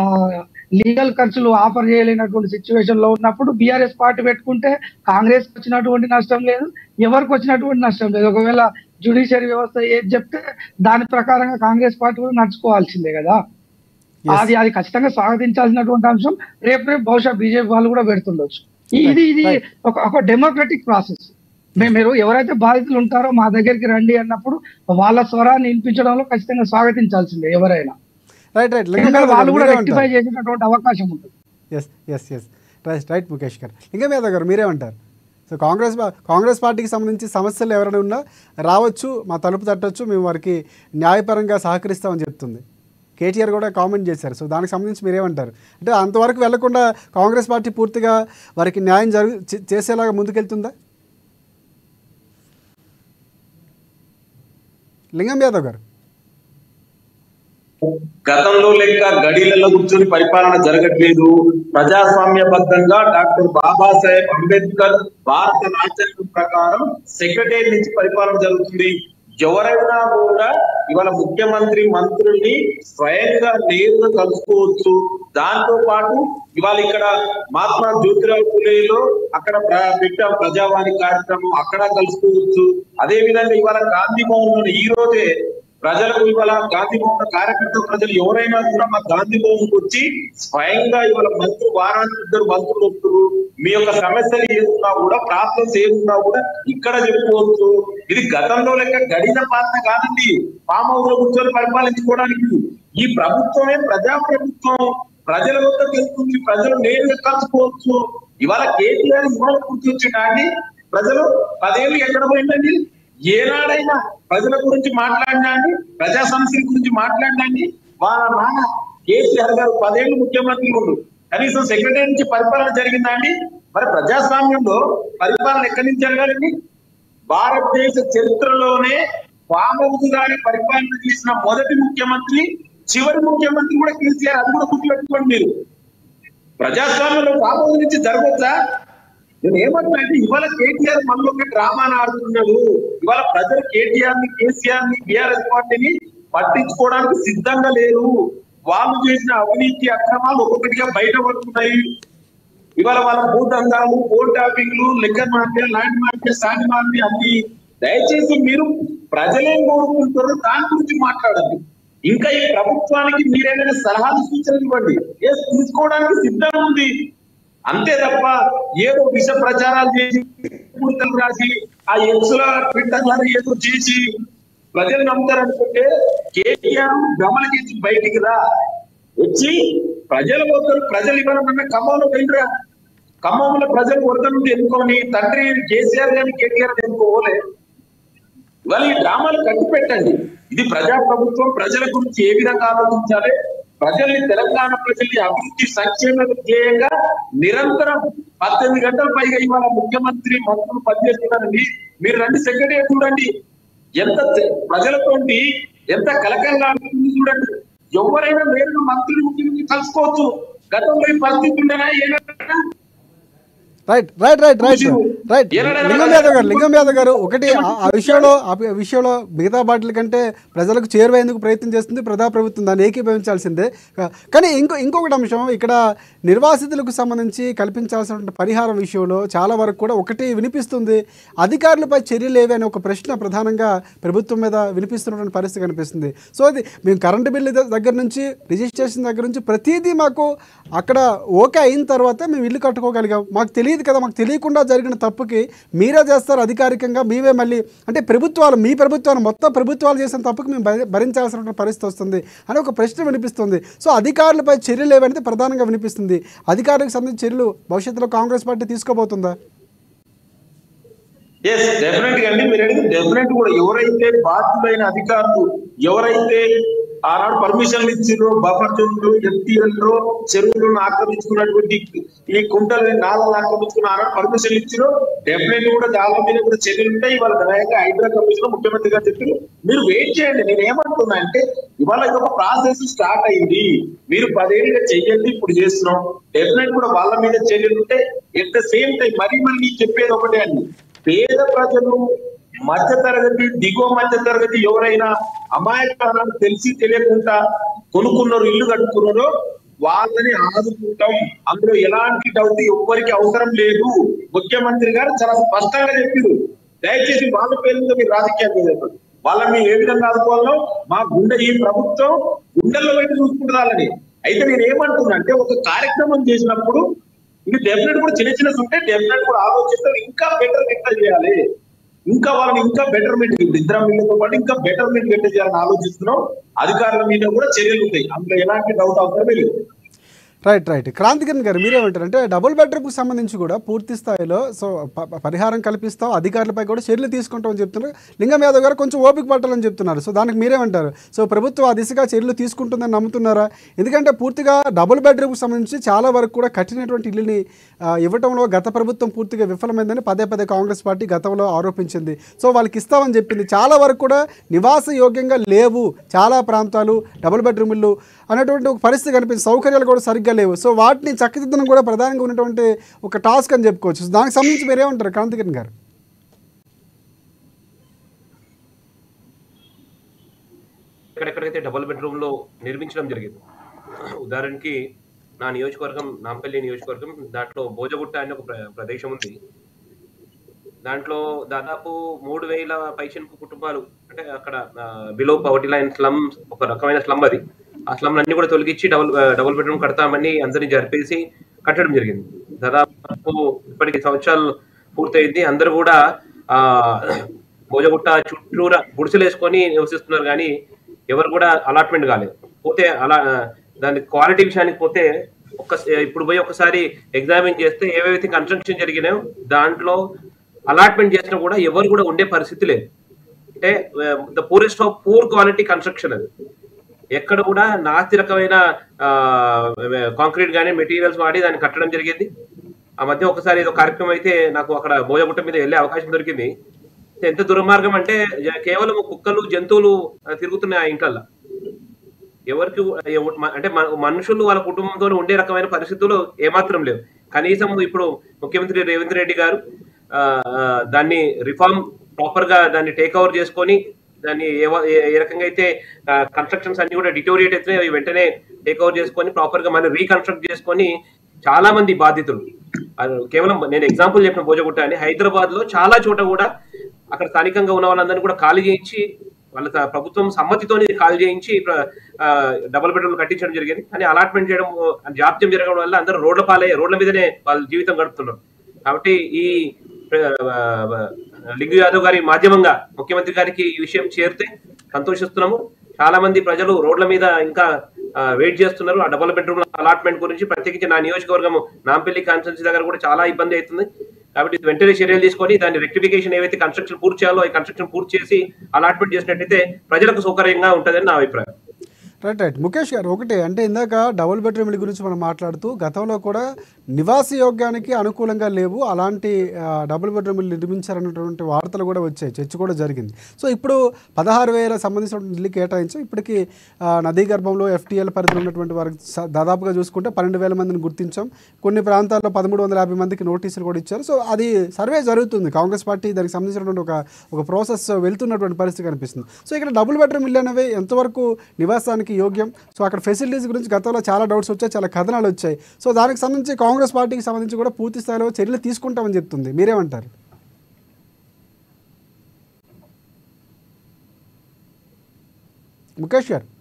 D: లీగల్ ఖర్చులు ఆఫర్ చేయలేనటువంటి సిచ్యువేషన్ లో ఉన్నప్పుడు బీఆర్ఎస్ పార్టీ పెట్టుకుంటే కాంగ్రెస్ వచ్చినటువంటి నష్టం లేదు ఎవరికి వచ్చినటువంటి నష్టం లేదు ఒకవేళ జ్యుడిషియరీ వ్యవస్థ ఏది చెప్తే దాని ప్రకారంగా కాంగ్రెస్ పార్టీ కూడా నడుచుకోవాల్సిందే కదా
A: Yes.
D: అది అది ఖచ్చితంగా స్వాగతించాల్సినటువంటి అంశం రేపు రేపు బహుశా బీజేపీ వాళ్ళు కూడా పెడుతుండొచ్చు ఈ- ఇది ఇది
A: Right.
D: ఒక ఒక డెమోక్రటిక్ ప్రాసెస్ మేము మీరు ఎవరైతే బాధితులు ఉంటారో మా దగ్గరికి రండి అన్నప్పుడు వాళ్ళ స్వరాన్ని వినిపించడంలో ఖచ్చితంగా స్వాగతించాల్సిందే ఎవరైనా
A: రైట్ రైట్
D: ఎందుకంటే వాళ్ళు కూడా రెక్టిఫై చేసేటటువంటి అవకాశం ఉంటుంది
A: yes yes yes right right Mukesh గారు లింగం యాదవ్ గారు మీరేమంటారు సో కాంగ్రెస్ పా- కాంగ్రెస్ పార్టీకి సంబంధించి సమస్యలు ఎవరైనా ఉన్నా రావచ్చు మా తలుపు తట్టొచ్చు మేము వారికి న్యాయపరంగా సహకరిస్తామని చెప్తుంది కేటీఆర్ కూడా కామెంట్ చేశారు సో దానికి సంబంధించి మీరేమంటారు అంటే అంతవరకు వెళ్లకుండా కాంగ్రెస్ పార్టీ పూర్తిగా వారికి న్యాయం జరుగు చే- చేసేలాగా ముందుకెళ్తుందా లింగం యాదవ్ గారు
B: గతంలో లెక్క గడిలలో కూర్చొని పరిపాలన జరగట్లేదు ప్రజాస్వామ్యబద్ధంగా డాక్టర్ బాబాసాహెబ్ అంబేద్కర్ భారత రాజ్యాంగం ప్రకారం సెక్రటరీ నుంచి పరిపాలన జరుగుతుంది ఎవరైనా కూడా ఇవాళ ముఖ్యమంత్రి మంత్రుల్ని స్వయంగా నేరుగా కలుసుకోవచ్చు దాంతో పాటు ఇవాళ ఇక్కడ మహాత్మా జ్యోతిరావు పులేలో అక్కడ ప్ర- పెట్టాం ప్రజావాణి కార్యక్రమం అక్కడ కలుసుకోవచ్చు అదే విధంగా ఇవాళ గాంధీ భవన్ లో ఈ రోజే ప్రజలకు ఇవాళ గాంధీ భవన్ కార్యకర్త ప్రజలు ఎవరైనా కూడా మా గాంధీ భవన్ వచ్చి స్వయంగా ఇవాళ మంత్రులు వారానికి ఇద్దరు మంత్రులు వస్తారు మీ యొక్క సమస్యలు ఏమున్నా కూడా ప్రాబ్లమ్స్ ఏమున్నా కూడా ఇక్కడ చెప్పుకోవచ్చు ఇది గతంలో లెక్క గడిన పాలన కాదండి ఫామ్ హౌస్ లో కూర్చొని పరిపాలించుకోవడానికి ఈ ప్రభుత్వమే ప్రజా ప్రభుత్వం ప్రజల వద్ద తెలుస్తుంది ప్రజలు నేరుగా కలుసుకోవచ్చు ఇవాళ కేటీఆర్ ఇవాళ గుర్తొచ్చిందండి ప్రజలు పదేళ్ళు ఎక్కడ పోయిందండి ఏనాడైనా ప్రజల గురించి మాట్లాడినాండి ప్రజా సమస్యల గురించి మాట్లాడినాండి వాళ్ళ నాన్న కేసీఆర్ గారు పదేళ్ళు ముఖ్యమంత్రి ఉండు కనీసం సెక్రటరీ నుంచి పరిపాలన జరిగిందా అండి మరి ప్రజాస్వామ్యంలో పరిపాలన ఎక్కడి నుంచి జరగాలండి భారతదేశ చరిత్రలోనే ఫామ్ హౌస్ గారి పరిపాలన చేసిన మొదటి ముఖ్యమంత్రి చివరి ముఖ్యమంత్రి కూడా కేసీఆర్ అది కూడా గుర్తుపెట్టుకోండి మీరు ప్రజాస్వామ్యంలో ఫామ్ హౌస్ నుంచి జరగచ్చా నేను ఏమంటున్నా అంటే ఇవాళ కేటీఆర్ మనలో ఒక డ్రామాను ఆడుతున్నాడు ఇవాళ ప్రజలు కేటీఆర్ ని కేసీఆర్ ని బీఆర్ఎస్ పార్టీని పట్టించుకోవడానికి సిద్ధంగా లేరు వాళ్ళు చేసిన అవినీతి అక్రమాలు ఒక్కొక్కటిగా బయట పడుతున్నాయి ఇవాళ వాళ్ళ భూదందాలు ఫోన్ టాపింగ్లు liquor market land market sand market అన్ని దయచేసి మీరు ప్రజలేం కోరుకుంటారో దాని గురించి మాట్లాడండి ఇంకా ఈ ప్రభుత్వానికి మీరేమైనా సలహాలు సూచనలు ఇవ్వండి ఎస్ తీసుకోవడానికి సిద్ధంగా ఉంది అంతే తప్ప ఏదో విష ప్రచారాలు చేసి పూర్తలు రాసి ఆ ఎక్స్ల ట్విట్టర్లను ఏదో చేసి ప్రజలు నమ్ముతారనుకుంటే కేటీఆర్ గమనకించి బయటికి రా వచ్చి ప్రజల వద్ద ప్రజలు ఇవ్వాలన్న ఖమ్మంలో వెళ్ళరా ఖమ్మంలో ప్రజలు వద్ద నుండి ఎన్నుకొని తండ్రి కేసీఆర్ గారిని కేటీఆర్ గారిని ఎన్నుకోలే ఇవాళ ఈ డ్రామాలు కట్టి పెట్టండి ఇది ప్రజా ప్రభుత్వం ప్రజల గురించి ఏ విధంగా ఆలోచించాలి ప్రజల్ని తెలంగాణ ప్రజల్ని అభివృద్ధి సంక్షేమ ధ్యేయంగా నిరంతరం పద్దెనిమిది గంటల పైగా ఇవాళ ముఖ్యమంత్రి మంత్రులు పనిచేస్తున్నారండి మీరు రండి సెక్రటరీ చూడండి ఎంత తె- ప్రజలతోటి ఎంత కలకంగా ఉంటుంది చూడండి ఎవరైనా నేరుగా మంత్రులు ముఖ్యమంత్రి కలుసుకోవచ్చు గతంలో ఈ పరిస్థితి ఉండేనా ఏమైనా
A: రైట్ రైట్ రైట్ రైట్
B: చూసి-
A: రైట్
B: ఏనాడైనా
A: లింగం యాదవ్ గారు లింగం యాదవ్ గారు ఒకటి ఆ- ఆ విషయంలో ఆ వి- విషయంలో మిగతా పార్టీల కంటే ప్రజలకు చేరువయ్యేందుకు ప్రయత్నం చేస్తుంది ప్రజా ప్రభుత్వం దాన్ని ఏకీభవించాల్సిందే కా- కానీ ఇంకో ఇంకొకటి అంశం ఇక్కడ నిర్వాసితులకు సంబంధించి కల్పించాల్సిన పరిహారం విషయంలో చాలా వరకు కూడా ఒకటి వినిపిస్తుంది అధికారులపై చర్యలు ఏవి అనే ఒక ప్రశ్న ప్రధానంగా ప్రభుత్వం మీద వినిపిస్తున్నటువంటి పరిస్థితి కనిపిస్తుంది సో అది మేము కరెంటు బిల్లు ద- దగ్గర నుంచి రిజిస్ట్రేషన్ దగ్గర నుంచి ప్రతిదీ మాకు అక్కడ ఓకే అయిన తర్వాత మేము ఇల్లు కట్టుకోగలిగాం మాకు తెలియదు కదా మాకు తెలియకుండా జరిగిన తప్పుకి మీరే చేస్తారు అధికారికంగా మీవే మళ్ళీ అంటే ప్రభుత్వాలు మీ ప్రభుత్వాలు మొత్తం ప్రభుత్వాలు చేసిన తప్పుకి మేము భరి- భరించాల్సిన పరిస్థితి వస్తుంది అని ఒక ప్రశ్న వినిపిస్తుంది సో అధికారులపై చర్యలు ఏవనేది ప్రధానంగా వినిపిస్తుంది అధికారులకు సంబంధించిన చర్యలు భవిష్యత్తులో కాంగ్రెస్ పార్టీ తీసుకోబోతుందా
B: ఎస్ డెఫినెట్ గా అండి మీరు అడిగింది డెఫినెట్ కూడా ఎవరైతే బాధ్యులైన అధికారులు ఎవరైతే ఆనాడు పర్మిషన్లు ఇచ్చిరో బఫర్ జోన్లు ఎఫ్టీఎల్లో చెరువులను ఆక్రమించుకున్నటువంటి ఈ కుంటలు నాలను ఆక్రమించుకున్న ఆనాడు పర్మిషన్లు ఇచ్చిరో డెఫినెట్ కూడా చాలా మీద కూడా చర్యలు ఉంటాయి ఇవాళ వినాయక హైడ్రా కమిషన్ ముఖ్యమంత్రి గారు చెప్పారు మీరు వెయిట్ చేయండి నేను ఏమంటున్నా అంటే ఇవాళ ఇది ఒక ప్రాసెస్ స్టార్ట్ అయింది మీరు పదేళ్ళుగా చెయ్యండి ఇప్పుడు చేస్తున్నాం డెఫినెట్ కూడా వాళ్ళ మీద చర్యలు ఉంటే ఎట్ ద సేమ్ టైం మరీ మళ్ళీ నేను చెప్పేది ఒకటే అండి పేద ప్రజలు మధ్య తరగతి దిగువ మధ్య తరగతి ఎవరైనా అమాయకాలను తెలిసి తెలియకుండా కొనుక్కున్నారు ఇల్లు కట్టుకున్నారో వాళ్ళని ఆదుకుంటాం అందులో ఎలాంటి డౌట్ ఎవ్వరికి అవసరం లేదు ముఖ్యమంత్రి గారు చాలా స్పష్టంగా చెప్పారు దయచేసి వాళ్ళ పేరు మీద మీరు రాజకీయాలు చేయకండి. వాళ్ళని మేము ఏ విధంగా ఆదుకోవాలో మా గుండె ఈ ప్రభుత్వం గుండెల్లో పెట్టి చూసుకుంటారని అయితే నేను ఏమంటున్నా అంటే ఒక కార్యక్రమం చేసినప్పుడు ఇది డెఫినెట్ కూడా చిన్న చిన్న ఉంటే డెఫినెట్ కూడా ఆలోచిస్తే ఇంకా బెటర్ ఎట్లా చేయాలి ఇంకా వాళ్ళని ఇంకా బెటర్మెంట్ ఇద్దరం వీళ్ళతో పాటు ఇంకా బెటర్మెంట్ ఎట్లా చేయాలని ఆలోచిస్తున్నాం అధికారుల మీద కూడా చర్యలు ఉంటాయి అందులో ఎలాంటి డౌట్ అవసరమే లేదు
A: రైట్ రైట్ క్రాంతికిరణ్ గారు మీరేమంటారు అంటే డబుల్ బెడ్రూమ్కి సంబంధించి కూడా పూర్తి స్థాయిలో సో ప- ప- పరిహారం కల్పిస్తాం అధికారులపై కూడా చర్యలు తీసుకుంటామని చెప్తున్నారు లింగం యాదవ్ గారు కొంచెం ఓపిక పట్టాలని చెప్తున్నారు సో దానికి మీరేమంటారు సో ప్రభుత్వం ఆ దిశగా చర్యలు తీసుకుంటుందని నమ్ముతున్నారా ఎందుకంటే పూర్తిగా డబుల్ బెడ్రూమ్కి సంబంధించి చాలా వరకు కూడా కట్టినటువంటి ఇల్లుని ఆ, ఇవ్వటంలో గత ప్రభుత్వం పూర్తిగా విఫలమైందని పదే పదే కాంగ్రెస్ పార్టీ గతంలో ఆరోపించింది సో వాళ్ళకి ఇస్తామని చెప్పింది చాలా వరకు కూడా నివాస యోగ్యంగా లేవు చాలా ప్రాంతాలు డబుల్ బెడ్రూమ్ ఇల్లు అనేటువంటి ఒక పరిస్థితి కనిపిస్తుంది సౌకర్యాలు కూడా సరిగ్గా లేవు సో వాటిని చక్కదిద్దడం కూడా ప్రధానంగా ఉన్నటువంటి ఒక టాస్క్ అని చెప్పుకోవచ్చు సో దానికి సంబంధించి మీరేమంటారు క్రాంతికిరణ్ గారు
C: ఎక్కడెక్కడైతే డబుల్ బెడ్రూమ్ లో నిర్మించడం జరిగింది ఉదాహరణకి నా నియోజకవర్గం నాంపల్లి నియోజకవర్గం దాంట్లో భోజగుట్ట అనే ఒక ప్ర- ప్రదేశం ఉంది దాంట్లో దాదాపు మూడు వేల పైచినుకు కుటుంబాలు అంటే అక్కడ బిలో పవర్టీ లైన్ స్లమ్ ఒక రకమైన స్లమ్ అది ఆ స్లమ్ అన్ని కూడా తొలగించి డబుల్ డబుల్ బెడ్రూమ్ కడతామని అందరినీ జరిపేసి కట్టడం జరిగింది దాదాపు ఇప్పటికి సంవత్సరాలు పూర్తయింది అందరూ కూడా ఆ భోజగుట్ట చుట్టూరా గుడిసెలు వేసుకొని నివసిస్తున్నారు కానీ ఎవరు కూడా అలాట్మెంట్ కాలేదు పోతే అలా దాని క్వాలిటీ విషయానికి పోతే ఒక్క ఇప్పుడు పోయి ఒకసారి ఎగ్జామిన్ చేస్తే ఏవైతే కన్స్ట్రక్షన్ జరిగినాయో దాంట్లో అలాట్మెంట్ చేసినా కూడా ఎవరు కూడా ఉండే పరిస్థితి లేదు అంటే the poorest of poor quality construction అది ఎక్కడ కూడా నాస్తి రకమైన కాంక్రీట్ కానీ మెటీరియల్స్ వాడి దాన్ని కట్టడం జరిగింది ఆ మధ్య ఒకసారి ఏదో కార్యక్రమం అయితే నాకు అక్కడ బోయగుట్ట మీద వెళ్ళే అవకాశం దొరికింది ఎంత దుర్మార్గం అంటే జ- కేవలం కుక్కలు జంతువులు ఆ, తిరుగుతున్నాయి ఆ ఇంట్లల్లో ఎవరికి ఎవ- మ- అంటే మన- మనుషులు వాళ్ళ కుటుంబంతో ఉండే రకమైన పరిస్థితులు ఏమాత్రం లేవు కనీసం ఇప్పుడు ముఖ్యమంత్రి రేవంత్ రెడ్డి గారు ఆ, ఆ, దాన్ని రిఫార్మ్ ప్రాపర్ గా దాన్ని టేక్ ఓవర్ చేసుకొని దాన్ని ఏ వ- ఏ ఏ రకంగా అయితే కన్స్ట్రక్షన్స్ అన్ని కూడా డిటోరియేట్ అయితే అవి వెంటనే టేక్ ఓవర్ చేసుకొని ప్రాపర్ గా మళ్ళీ రీకన్స్ట్రక్ట్ చేసుకొని చాలా మంది బాధితులు అది కేవలం నేను ఎగ్జాంపుల్ చెప్పిన భోజగుట్ట అని హైదరాబాద్ లో చాలా చోట కూడా అక్కడ స్థానికంగా ఉన్న వాళ్ళందరినీ కూడా ఖాళీ చేయించి వాళ్ళ త- ప్రభుత్వం సమ్మతితోని ఖాళీ చేయించి ప్ర- ఆ, డబుల్ బెడ్రూమ్ కట్టించడం జరిగింది కానీ అలాట్మెంట్ చేయడం ఆ, జాప్యం జరగడం వల్ల అందరూ రోడ్ల పాలే రోడ్ల మీదనే వాళ్ళ జీవితం గడుపుతున్నారు కాబట్టి ఈ ఆ, లింగు యాదవ్ గారి మాధ్యమంగా ముఖ్యమంత్రి గారికి ఈ విషయం చేరితే సంతోషిస్తున్నాము చాలా మంది ప్రజలు రోడ్ల మీద ఇంకా వెయిట్ చేస్తున్నారు ఆ డబుల్ బెడ్రూమ్ అలాట్మెంట్ గురించి ప్రత్యేకించి నా నియోజకవర్గం నాంపల్లి కాన్స్టిట్యూన్సీ దగ్గర కూడా చాలా ఇబ్బంది అవుతుంది కాబట్టి వెంటనే చర్యలు తీసుకొని దాని రెక్టిఫికేషన్ ఏవైతే కన్స్ట్రక్షన్ పూర్తి చేయాలో ఈ కన్స్ట్రక్షన్ పూర్తి చేసి అలాట్మెంట్ చేసినట్టయితే ప్రజలకు సౌకర్యంగా ఉంటుందని నా అభిప్రాయం
A: రైట్ రైట్ ముఖేష్ గారు ఒకటి అంటే ఇందాక డబుల్ బెడ్రూమ్ ఇల్లు గురించి మనం మాట్లాడుతూ గతంలో కూడా నివాస యోగ్యానికి అనుకూలంగా లేవు అలాంటి ఆ, డబుల్ బెడ్రూమ్ ఇల్లు నిర్మించారన్నటువంటి వార్తలు కూడా వచ్చాయి చర్చ కూడా జరిగింది సో ఇప్పుడు పదహారు వేల సంబంధించిన ఇల్లు కేటాయించి ఇప్పటికీ ఆ, నదీ గర్భంలో ఎఫ్టీఎల్ పరిధిలో ఉన్నటువంటి వారికి స- దాదాపుగా చూసుకుంటే పన్నెండు వేల మందిని గుర్తించాం కొన్ని ప్రాంతాల్లో పదమూడు వందల యాభై మందికి నోటీసులు కూడా ఇచ్చారు సో అది సర్వే జరుగుతుంది కాంగ్రెస్ పార్టీ దానికి సంబంధించినటువంటి ఒక ఒక ప్రాసెస్ వెళ్తున్నటువంటి పరిస్థితి కనిపిస్తుంది సో ఇక్కడ డబుల్ బెడ్రూమ్ ఇల్లు అనేవి ఎంతవరకు నివాసానికి యోగ్యం సో అక్కడ ఫెసిలిటీస్ గురించి గతంలో చాలా డౌట్స్ వచ్చాయి చాలా కథనాలు వచ్చాయి సో దానికి సంబంధించి కాంగ్రెస్ పార్టీకి సంబంధించి కూడా పూర్తి స్థాయిలో చర్యలు తీసుకుంటామని చెప్తుంది మీరేమంటారు ముఖేష్ గారు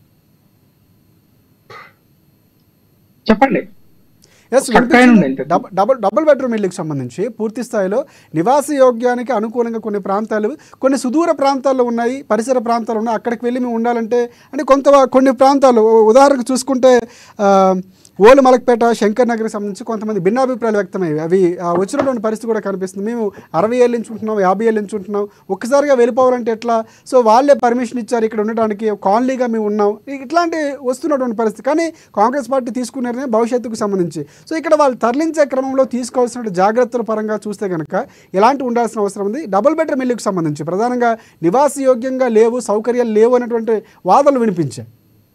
D: చెప్పండి
A: ఎస్
D: Stuck అయి ఉంది ఇంతకీ.
A: డబుల్ డబుల్ డబుల్ బెడ్రూమ్ ఇల్లుకి సంబంధించి పూర్తి స్థాయిలో నివాస యోగ్యానికి అనుకూలంగా కొన్ని ప్రాంతాలు కొన్ని సుదూర ప్రాంతాల్లో ఉన్నాయి పరిసర ప్రాంతాలు ఉన్నాయి అక్కడికి వెళ్ళి మేము ఉండాలంటే అంటే కొంత కొన్ని ప్రాంతాలు ఉ- ఉదాహరణకు చూసుకుంటే ఆ, ఓలు మలక్పేట శంకర్ నగర్కి సంబంధించి కొంతమంది భిన్నాభిప్రాయాలు వ్యక్తమయ్యాయి అవి ఆ, వచ్చినటువంటి పరిస్థితి కూడా కనిపిస్తుంది మేము అరవై ఏళ్ళు నుంచి ఉంటున్నాం యాభై ఏళ్ళు నుంచి ఉంటున్నాం ఒక్కసారిగా వెళ్ళిపోవాలంటే ఎట్లా సో వాళ్ళే పర్మిషన్ ఇచ్చారు ఇక్కడ ఉండడానికి కాలనీగా మేము ఉన్నాం ఇట్లాంటి వస్తున్నటువంటి పరిస్థితి కానీ కాంగ్రెస్ పార్టీ తీసుకున్న నిర్ణయం భవిష్యత్తుకు సంబంధించి సో ఇక్కడ వాళ్ళు తరలించే క్రమంలో తీసుకోవాల్సిన జాగ్రత్తల పరంగా చూస్తే కనుక ఎలాంటి ఉండాల్సిన అవసరం ఉంది డబుల్ బెడ్రూమ్ ఇల్లుకు సంబంధించి ప్రధానంగా నివాసయోగ్యంగా లేవు సౌకర్యాలు లేవు అనేటువంటి వాదనలు వినిపించాయి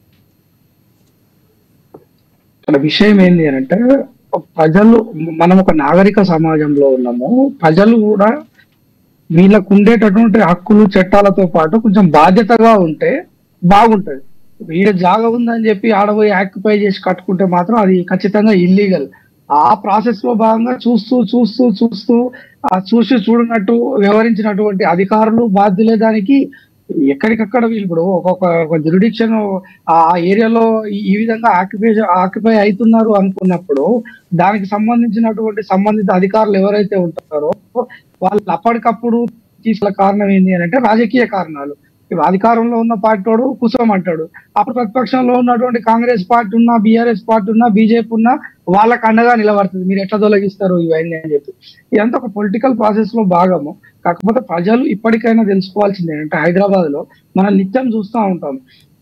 D: ఇక్కడ విషయం ఏంటి అని అంటే ప్రజలు మనం ఒక నాగరిక సమాజంలో ఉన్నాము ప్రజలు కూడా వీళ్ళకు ఉండేటటువంటి హక్కులు చట్టాలతో పాటు కొంచెం బాధ్యతగా ఉంటే బాగుంటది వీడ జాగా ఉందని చెప్పి ఆడపోయి ఆక్యుపై చేసి కట్టుకుంటే మాత్రం అది ఖచ్చితంగా ఇల్లీగల్ ఆ ప్రాసెస్ లో భాగంగా చూస్తూ చూస్తూ చూస్తూ ఆ చూసి చూడనట్టు వ్యవహరించినటువంటి అధికారులు బాధ్యులే దానికి ఎక్కడికక్కడ వీళ్ళు ఇప్పుడు ఒక్కొక్క ఒక జ్యుడిక్షన్ ఆ ఏరియాలో ఈ- ఈ విధంగా ఆక్యుపై ఆక్యుపై అవుతున్నారు అనుకున్నప్పుడు దానికి సంబంధించినటువంటి సంబంధిత అధికారులు ఎవరైతే ఉంటారో వాళ్ళు అప్పటికప్పుడు తీసుకున్న కారణం ఏంటి అని అంటే రాజకీయ కారణాలు ఇప్పుడు అధికారంలో ఉన్న పార్టీ వాడు కూర్చోమంటాడు అప్పుడు ప్రతిపక్షంలో ఉన్నటువంటి కాంగ్రెస్ పార్టీ ఉన్నా బీఆర్ఎస్ పార్టీ ఉన్నా బీజేపీ ఉన్నా వాళ్ళకి అండగా నిలబడుతుంది మీరు ఎట్లా తొలగిస్తారు ఇవన్నీ అని చెప్పి ఇదంతా ఒక పొలిటికల్ ప్రాసెస్ లో భాగము కాకపోతే ప్రజలు ఇప్పటికైనా తెలుసుకోవాల్సింది ఏంటంటే హైదరాబాద్ లో మనం నిత్యం చూస్తూ ఉంటాం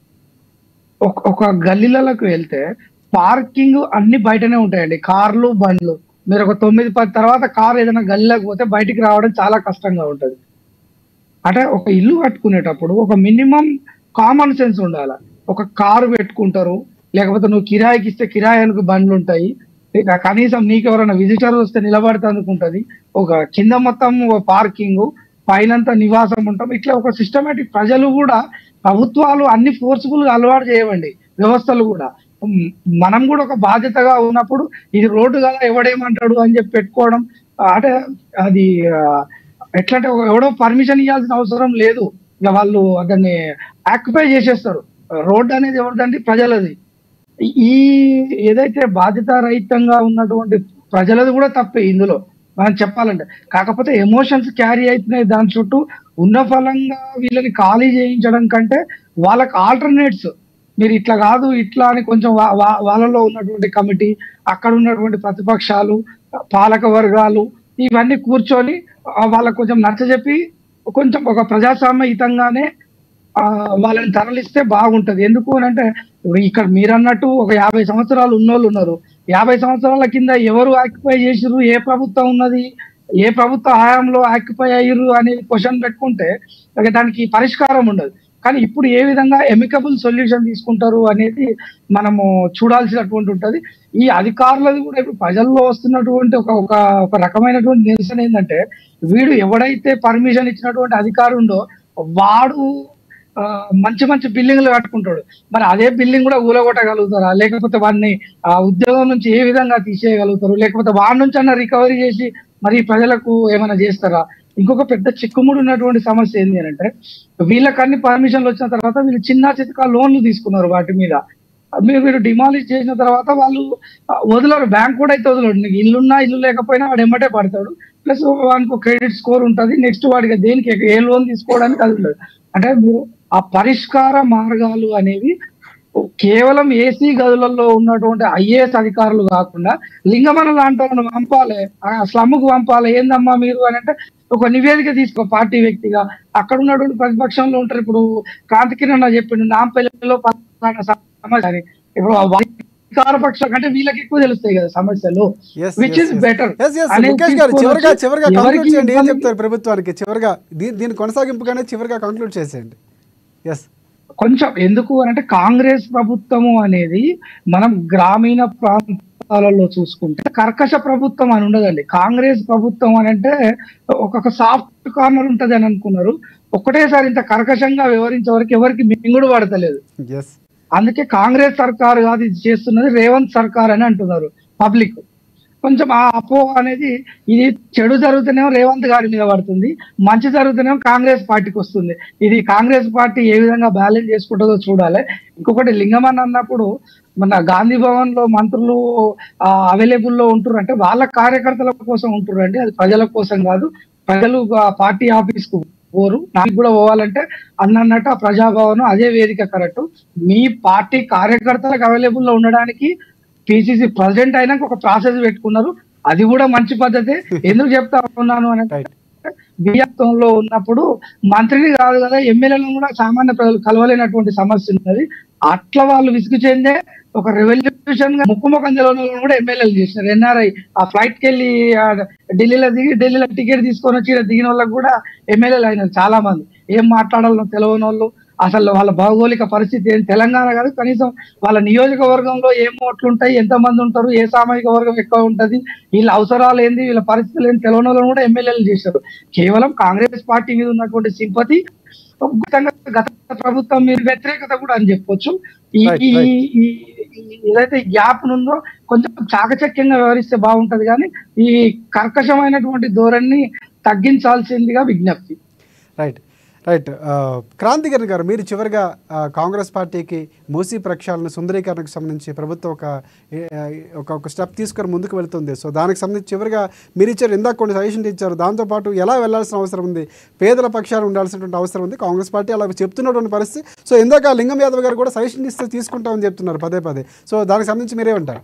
D: ఒక- ఒక గల్లీలకు వెళ్తే పార్కింగ్ అన్ని బయటనే ఉంటాయండి కార్లు బండ్లు మీరు ఒక తొమ్మిది పది తర్వాత కార్ ఏదైనా గల్లీలోకి పోతే బయటికి రావడం చాలా కష్టంగా ఉంటది అంటే ఒక ఇల్లు కట్టుకునేటప్పుడు ఒక మినిమం కామన్ సెన్స్ ఉండాలి ఒక కారు పెట్టుకుంటారు లేకపోతే నువ్వు కిరాయికి ఇస్తే కిరాయానికి బండ్లు ఉంటాయి ఇక కనీసం నీకు ఎవరైనా విజిటర్ వస్తే నిలబడితే అనుకుంటది ఒక కింద మొత్తం పార్కింగ్ పైనంతా నివాసం ఉంటాం ఇట్లా ఒక సిస్టమేటిక్ ప్రజలు కూడా ప్రభుత్వాలు అన్ని ఫోర్స్ఫుల్ గా అలవాటు చేయవండి వ్యవస్థలు కూడా ఉమ్, మనం కూడా ఒక బాధ్యతగా ఉన్నప్పుడు ఇది రోడ్డు కదా ఎవడేమంటాడు అని చెప్పి పెట్టుకోవడం ఆ, అంటే అది ఆ, ఎట్లా అంటే ఒక- ఎవడో పర్మిషన్ ఇవ్వాల్సిన అవసరం లేదు ఇక వాళ్ళు దాన్ని ఆక్యుపై చేసేస్తారు రోడ్డు అనేది ఎవరిదండి ప్రజలది ఈ ఏదైతే బాధ్యత రహితంగా ఉన్నటువంటి ప్రజలది కూడా తప్పే ఇందులో మనం చెప్పాలంటే కాకపోతే ఎమోషన్స్ క్యారీ అవుతున్నాయి దాని చుట్టూ ఉన్న ఫలంగా వీళ్ళని ఖాళీ చేయించడం కంటే వాళ్ళకి ఆల్టర్నేట్స్ మీరు ఇట్లా కాదు ఇట్లా అని కొంచెం వా- వా- వాళ్ళలో ఉన్నటువంటి కమిటీ అక్కడ ఉన్నటువంటి ప్రతిపక్షాలు పాలక వర్గాలు ఇవన్నీ కూర్చొని ఆ, వాళ్ళకు కొంచెం నచ్చజెప్పి కొంచెం ఒక ప్రజాస్వామ్యయుతంగానే ఆ, వాళ్ళని తరలిస్తే బాగుంటది ఎందుకు అని అంటే ఇప్పుడు ఇక్కడ మీరు అన్నట్టు ఒక యాభై సంవత్సరాలు ఉన్నోళ్ళు ఉన్నారు యాభై సంవత్సరాల కింద ఎవరు ఆక్యుపై చేసిర్రు ఏ ప్రభుత్వం ఉన్నది ఏ ప్రభుత్వ హయాంలో ఆక్యుపై అయ్యారు అనేది క్వశ్చన్ పెట్టుకుంటే ఇక దానికి పరిష్కారం ఉండదు కానీ ఇప్పుడు ఏ విధంగా ఎమికబుల్ సొల్యూషన్ తీసుకుంటారు అనేది మనము చూడాల్సినటువంటి ఉంటది ఈ అధికారులది కూడా ఇప్పుడు ప్రజల్లో వస్తున్నటువంటి ఒక ఒక ఒక రకమైనటువంటి నిరసన ఏంటంటే వీడు ఎవడైతే పర్మిషన్ ఇచ్చినటువంటి అధికారి ఉందో వాడు ఆ, మంచి మంచి బిల్డింగ్లు కట్టుకుంటాడు మరి అదే బిల్డింగ్ కూడా ఊలగొట్టగలుగుతారా లేకపోతే వాడిని ఆ ఉద్యోగం నుంచి ఏ విధంగా తీసేయగలుగుతారు లేకపోతే వాడి నుంచి అన్న రికవరీ చేసి మరి ప్రజలకు ఏమైనా చేస్తారా ఇంకొక పెద్ద చిక్కుముడి ఉన్నటువంటి సమస్య ఏంటి అని అంటే వీళ్ళకి అన్ని పర్మిషన్లు వచ్చిన తర్వాత వీళ్ళు చిన్న చితక లోన్లు తీసుకున్నారు వాటి మీద మీరు మీరు డిమాలిష్ చేసిన తర్వాత వాళ్ళు ఆ, వదలరు బ్యాంక్ కూడా అయితే వదలడు నీకు ఇల్లున్నా ఇల్లు లేకపోయినా వాడు ఎమ్మటే పడతాడు ప్లస్ వానికి క్రెడిట్ స్కోర్ ఉంటుంది నెక్స్ట్ వాడికి దేనికి ఏ లోన్ తీసుకోవడానికి అది ఉండదు అంటే మీరు ఆ పరిష్కార మార్గాలు అనేవి కేవలం ఏసీ గదులలో ఉన్నటువంటి ఐఏఎస్ అధికారులు కాకుండా లింగమన లాంటి వాళ్ళని పంపాలి ఆ స్లమ్కు పంపాలి ఏందమ్మా మీరు అని అంటే ఒక నివేదిక తీసుకో పార్టీ వ్యక్తిగా అక్కడ ఉన్నటువంటి ప్రతిపక్షంలో ఉంటారు ఇప్పుడు క్రాంతికి నా చెప్పిండు నాంపల్లిలో పలానా సమస్య అని ఇప్పుడు ఆ అధికార పక్షం కంటే వీళ్ళకి ఎక్కువ తెలుస్తాయి కదా సమస్యలు
A: Yes,
D: which
A: yes,
D: is
A: yes.
D: Better
A: Yes, yes, Mukesh garu చివరిగా చివరిగా కంక్లూడ్ చేయండి ఏం చెప్తారు ప్రభుత్వానికి చివరిగా దీ- దీని కొనసాగింపుగానే చివరిగా కంక్లూడ్ చేసేయండి ఎస్
D: కొంచెం ఎందుకు అని అంటే కాంగ్రెస్ ప్రభుత్వము అనేది మనం గ్రామీణ ప్రాంతాలలో చూసుకుంటే కర్కశ ప్రభుత్వం అని ఉండదండి కాంగ్రెస్ ప్రభుత్వం అని అంటే ఒక్కొక్క సాఫ్ట్ కార్నర్ ఉంటది అని అనుకున్నారు ఒకటేసారి ఇంత కర్కశంగా వివరించే వరకు ఎవరికి మింగుడు పడతలేదు
A: ఎస్
D: అందుకే కాంగ్రెస్ సర్కార్ కాదు ఇది చేస్తున్నది రేవంత్ సర్కార్ అని అంటున్నారు పబ్లిక్ కొంచెం ఆ అపోహ అనేది ఇది చెడు జరుగుతూనేమో రేవంత్ గారి మీద పడుతుంది మంచి జరుగుతూనేమో కాంగ్రెస్ పార్టీకి వస్తుంది ఇది కాంగ్రెస్ పార్టీ ఏ విధంగా బ్యాలెన్స్ చేసుకుంటుందో చూడాలి ఇంకొకటి లింగమన్ అన్నప్పుడు మన గాంధీ భవన్ లో మంత్రులు అవైలబుల్ లో ఉంటున్నారు అంటే వాళ్ళ కార్యకర్తల కోసం ఉంటున్నారు అండి అది ప్రజల కోసం కాదు ప్రజలు ఆ పార్టీ ఆఫీస్ కు పోరు నాకు కూడా పోవాలంటే అన్నట్టు ఆ ప్రజాభవనం అదే వేదిక కరెక్ట్ మీ పార్టీ కార్యకర్తలకు అవైలబుల్ లో ఉండడానికి పిసిసి ప్రెసిడెంట్ అయినాక ఒక ప్రాసెస్ పెట్టుకున్నారు అది కూడా మంచి పద్ధతి ఎందుకు చెప్తా ఉన్నాను అని అంటే
A: రైట్
D: బియ్యత్వంలో ఉన్నప్పుడు మంత్రిని కాదు కదా ఎమ్మెల్యేలను కూడా సామాన్య ప్రజలు కలవలేనటువంటి సమస్య ఉన్నది అట్లా వాళ్ళు విసుగు చెందే ఒక రెవల్యూషన్ గా ముక్కు ముఖం తెలియని వాళ్ళని కూడా ఎమ్మెల్యేలు చేసినారు ఎన్ఆర్ఐ ఆ ఫ్లైట్ కి వెళ్ళి ఆ ఢిల్లీలో దిగి ఢిల్లీలో టికెట్ తీసుకొని వచ్చి ఈడ దిగిన వాళ్ళకి కూడా ఎమ్మెల్యేలు అయినారు చాలా మంది ఏం మాట్లాడాలో తెలియని వాళ్ళు అసలు వాళ్ళ భౌగోళిక పరిస్థితి ఏం తెలంగాణ కాదు కనీసం వాళ్ళ నియోజకవర్గంలో ఏం ఓట్లు ఉంటాయి ఎంత మంది ఉంటారు ఏ సామాజిక వర్గం ఎక్కువ ఉంటది వీళ్ళ అవసరాలు ఏంది వీళ్ళ పరిస్థితులు ఏంది తెలియని వాళ్ళని కూడా ఎమ్మెల్యేలు చేశారు కేవలం కాంగ్రెస్ పార్టీ మీద ఉన్నటువంటి సింపతి ఖచ్చితంగా గత ప్రభుత్వం మీద వ్యతిరేకత కూడా అని చెప్పొచ్చు ఈ
A: Right,
D: ఈ-
A: right.
D: ఈ- ఈ- ఏదైతే గ్యాప్ ఉందో కొంచెం చాకచక్యంగా వ్యవహరిస్తే బాగుంటది కానీ ఈ కర్కశమైనటువంటి ధోరణిని తగ్గించాల్సిందిగా విజ్ఞప్తి
A: రైట్ రైట్ ఆ, క్రాంతికిరణ్ గారు మీరు చివరిగా ఆ, కాంగ్రెస్ పార్టీకి మూసీ ప్రక్షాళన సుందరీకరణకు సంబంధించి ప్రభుత్వం ఒక ఏ- ఆ, ఒక ఒక స్టెప్ తీసుకొని ముందుకు వెళ్తుంది సో దానికి సంబంధించి చివరిగా మీరు ఇచ్చారు ఇందాక కొన్ని సజెషన్ ఇచ్చారు దాంతోపాటు ఎలా వెళ్ళాల్సిన అవసరం ఉంది పేదల పక్షాలు ఉండాల్సినటువంటి అవసరం ఉంది కాంగ్రెస్ పార్టీ అలా చెప్తున్నటువంటి పరిస్థితి సో ఇందాక లింగం యాదవ్ గారు కూడా సజెషన్ ఇస్తే తీసుకుంటామని చెప్తున్నారు పదే పదే సో దానికి సంబంధించి మీరేమంటారు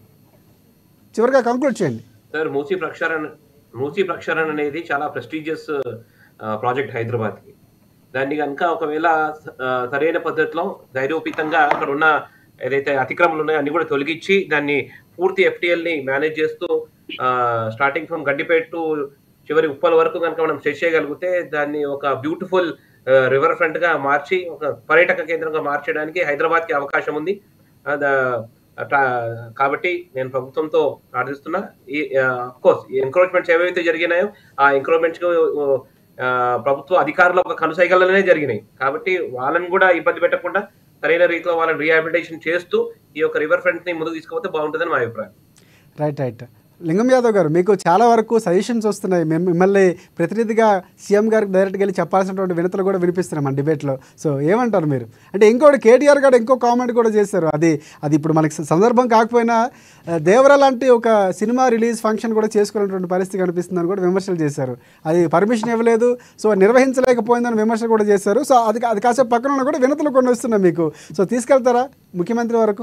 A: చివరిగా కంక్లూడ్ చేయండి
C: సార్ మూసీ ప్రక్షాళన మూసీ ప్రక్షాళన అనేది చాలా ప్రెస్టీజియస్ ప్రాజెక్ట్ హైదరాబాద్కి దాన్ని కనుక ఒకవేళ ఆ, సరైన పద్ధతిలో ధైర్యోపితంగా అక్కడ ఉన్న ఏదైతే అతిక్రమలు ఉన్నాయో అన్ని కూడా తొలగించి దాన్ని పూర్తి FTL ని మేనేజ్ చేస్తూ స్టార్టింగ్ ఫ్రమ్ గడ్డిపేట టు చివరి ఉప్పల వరకు కనుక మనం సెట్ చేయగలిగితే దాన్ని ఒక బ్యూటిఫుల్ రివర్ ఫ్రంట్ గా మార్చి ఒక పర్యాటక కేంద్రంగా మార్చడానికి హైదరాబాద్ కి అవకాశం ఉంది అద- అట్లా కాబట్టి నేను ప్రభుత్వంతో ప్రార్థిస్తున్నా ఈ కోర్స్ ఈ ఎంక్రోచ్మెంట్స్ ఏవైతే జరిగినాయో ఆ ఎంక్రోచ్మెంట్స్ ప్రభుత్వ అధికారుల ఒక కనుసైగలనే జరిగినాయి కాబట్టి వాళ్ళని కూడా ఇబ్బంది పెట్టకుండా సరైన రీతిలో వాళ్ళని రీహాబిలిటేషన్ చేస్తూ ఈ యొక్క రివర్ ఫ్రంట్ ని ముందుకు తీసుకుపోతే బాగుంటుందని మా అభిప్రాయం
A: రైట్ రైట్ లింగం యాదవ్ గారు మీకు చాలా వరకు సజెషన్స్ వస్తున్నాయి మేము మిమ్మల్ని ప్రతినిధిగా సీఎం గారికి డైరెక్ట్గా వెళ్ళి చెప్పాల్సినటువంటి వినతులు కూడా వినిపిస్తున్నాం మన డిబేట్లో సో ఏమంటారు మీరు అంటే ఇంకోటి కేటీఆర్ గారు ఇంకో కామెంట్ కూడా చేశారు అది అది ఇప్పుడు మనకి సందర్భం కాకపోయినా ఆ, దేవరా లాంటి ఒక సినిమా రిలీజ్ ఫంక్షన్ కూడా చేసుకునేటువంటి పరిస్థితి కనిపిస్తుందని కూడా విమర్శలు చేశారు అది పర్మిషన్ ఇవ్వలేదు సో నిర్వహించలేకపోయిందని విమర్శలు కూడా చేశారు సో అది అది కాసేపు పక్కన ఉన్నా కూడా వినతులు కొన్ని వస్తున్నాయి మీకు సో తీసుకెళ్తారా ముఖ్యమంత్రి వరకు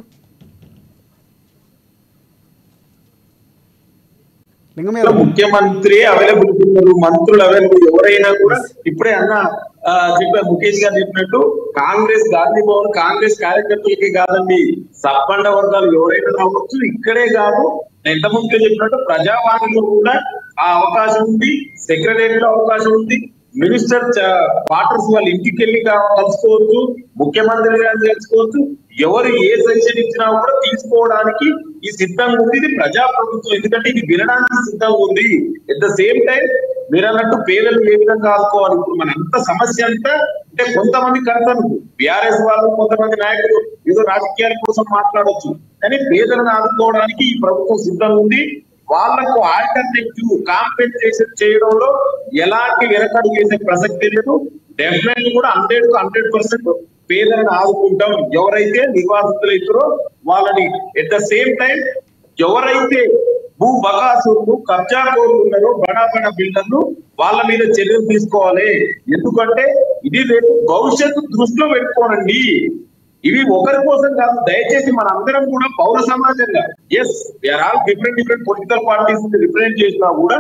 A: లింగం యాదవ్
B: ముఖ్యమంత్రి అవైలబుల్ ఉన్నారు మంత్రులు అవైలబుల్ ఎవరైనా కూడా ఇప్పుడే అన్న ఆ, చెప్పారు ముఖేష్ గారు చెప్పినట్టు కాంగ్రెస్ గాంధీ భవన్ కాంగ్రెస్ కార్యకర్తలకి కాదండి సబ్బండ వర్గాలు ఎవరైనా రావచ్చు ఇక్కడే కాదు నేను ఇంతకుముందు చెప్పినట్టు ప్రజావాణిలో కూడా ఆ అవకాశం ఉంది సెక్రటేరియట్ లో అవకాశం ఉంది మినిస్టర్ క్వార్టర్స్ వాళ్ళ ఇంటికి వెళ్ళి కా- కలుసుకోవచ్చు ముఖ్యమంత్రి గారిని తెలుసుకోవచ్చు ఎవరు ఏ సజెషన్ ఇచ్చినా కూడా తీసుకోవడానికి ఈ సిద్ధంగా ఉంది ఇది ప్రజాప్రభుత్వం ఎందుకంటే ఇది వినడానికి సిద్ధంగా ఉంది ఎట్ ద సేమ్ టైం మీరు అన్నట్టు పేదలు ఏ విధంగా ఆదుకోవాలి ఇప్పుడు మన అంత సమస్య అంతా అంటే కొంతమంది కడతారు బీఆర్ఎస్ వాళ్ళు కొంతమంది నాయకులు ఏదో రాజకీయాల కోసం మాట్లాడొచ్చు కానీ పేదలను ఆదుకోవడానికి ఈ ప్రభుత్వం సిద్ధంగా ఉంది వాళ్లకు ఆల్టర్నేటివ్ కాంపెన్సేషన్ చేయడంలో ఎలాంటి వెనకడు వేసే ప్రసక్తి లేదు డెఫినెట్లీ కూడా హండ్రెడ్ కు హండ్రెడ్ పర్సెంట్ పేదలను ఆదుకుంటాం ఎవరైతే నిర్వాసితులు అవుతారో వాళ్ళని ఎట్ ద సేమ్ టైం ఎవరైతే భూ బకాసులు కబ్జా కోరుకున్నారో బడా బడా బిల్డర్లు వాళ్ళ మీద చర్యలు తీసుకోవాలి ఎందుకంటే ఇది రేపు భవిష్యత్తు దృష్టిలో పెట్టుకోనండి ఇవి ఒకరి కోసం కాదు దయచేసి మన అందరం కూడా పౌర సమాజంగా as we are all different different political parties represent చేసినా కూడా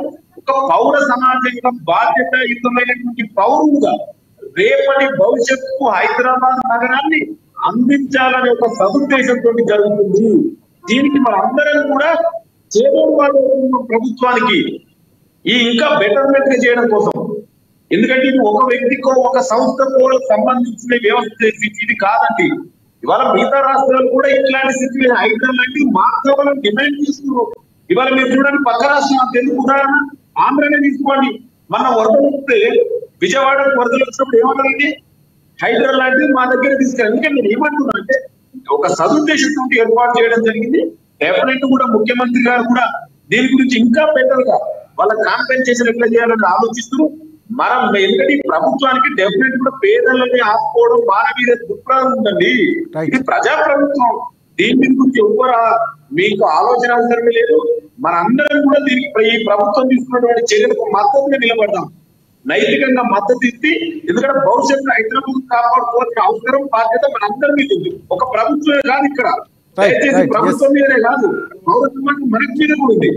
B: ఒక పౌర సమాజంగా బాధ్యతాయుతమైనటువంటి పౌరుడుగా రేపటి భవిష్యత్తు హైదరాబాద్ నగరాన్ని అందించాలనే ఒక సదుద్దేశంతో జరుగుతుంది దీనికి మనందరం కూడా చేదోడు ప్రభుత్వానికి ఈ ఇంకా బెటర్మెంట్ గా చేయడం కోసం ఎందుకంటే ఇది ఒక వ్యక్తికో ఒక సంస్థకో సంబంధించిన వ్యవస్థ ఇది కాదండి ఇవాళ మిగతా రాష్ట్రాలు కూడా ఇట్లాంటి స్థితి హైదరాబాద్ లాంటి మార్చాలని డిమాండ్ చేస్తున్నారు ఇవాళ మీరు చూడండి పక్క రాష్ట్రం తెలుగు ఉదాహరణ ఆంధ్రనే తీసుకోండి మన వరదలు వస్తే విజయవాడ వరదలు వచ్చినప్పుడు ఏమన్నారండి హైదరాబాద్ లాంటిది మా దగ్గర తీసుకెళ్ళి ఎందుకంటే నేను ఏమంటున్నా అంటే ఒక సదుద్దేశంతో ఏర్పాటు చేయడం జరిగింది డెఫినెట్ కూడా ముఖ్యమంత్రి గారు కూడా దీని గురించి ఇంకా బెటర్ గా వాళ్ళ కాంపెన్సేషన్ ఎట్లా చేయాలని ఆలోచిస్తూ మనం ఎందుకంటే ఈ ప్రభుత్వానికి డెఫినెట్ కూడా పేదలని ఆపుకోవడం మానవీయ దుఃఖం ఉందండి
A: Right.
B: ఇది ప్రజా ప్రభుత్వం దీని గురించి ఎవ్వరు మీకు ఆలోచన అవసరం లేదు మన అందరం కూడా దీనికి ఈ ప్రభుత్వం తీసుకున్నటువంటి చర్యలకు మద్దతుగా నిలబడదాం నైతికంగా మద్దతు ఇచ్చి ఎందుకంటే భవిష్యత్తు హైదరాబాద్ కాపాడుకోవాల్సిన అవసరం బాధ్యత మన అందరి మీద ఉంది ఒక ప్రభుత్వమే కాదు ఇక్కడ
A: Right,
B: దయచేసి
A: right,
B: ప్రభుత్వం మీదనే కాదు పౌరత్వం మనకి మీద కూడా ఉంది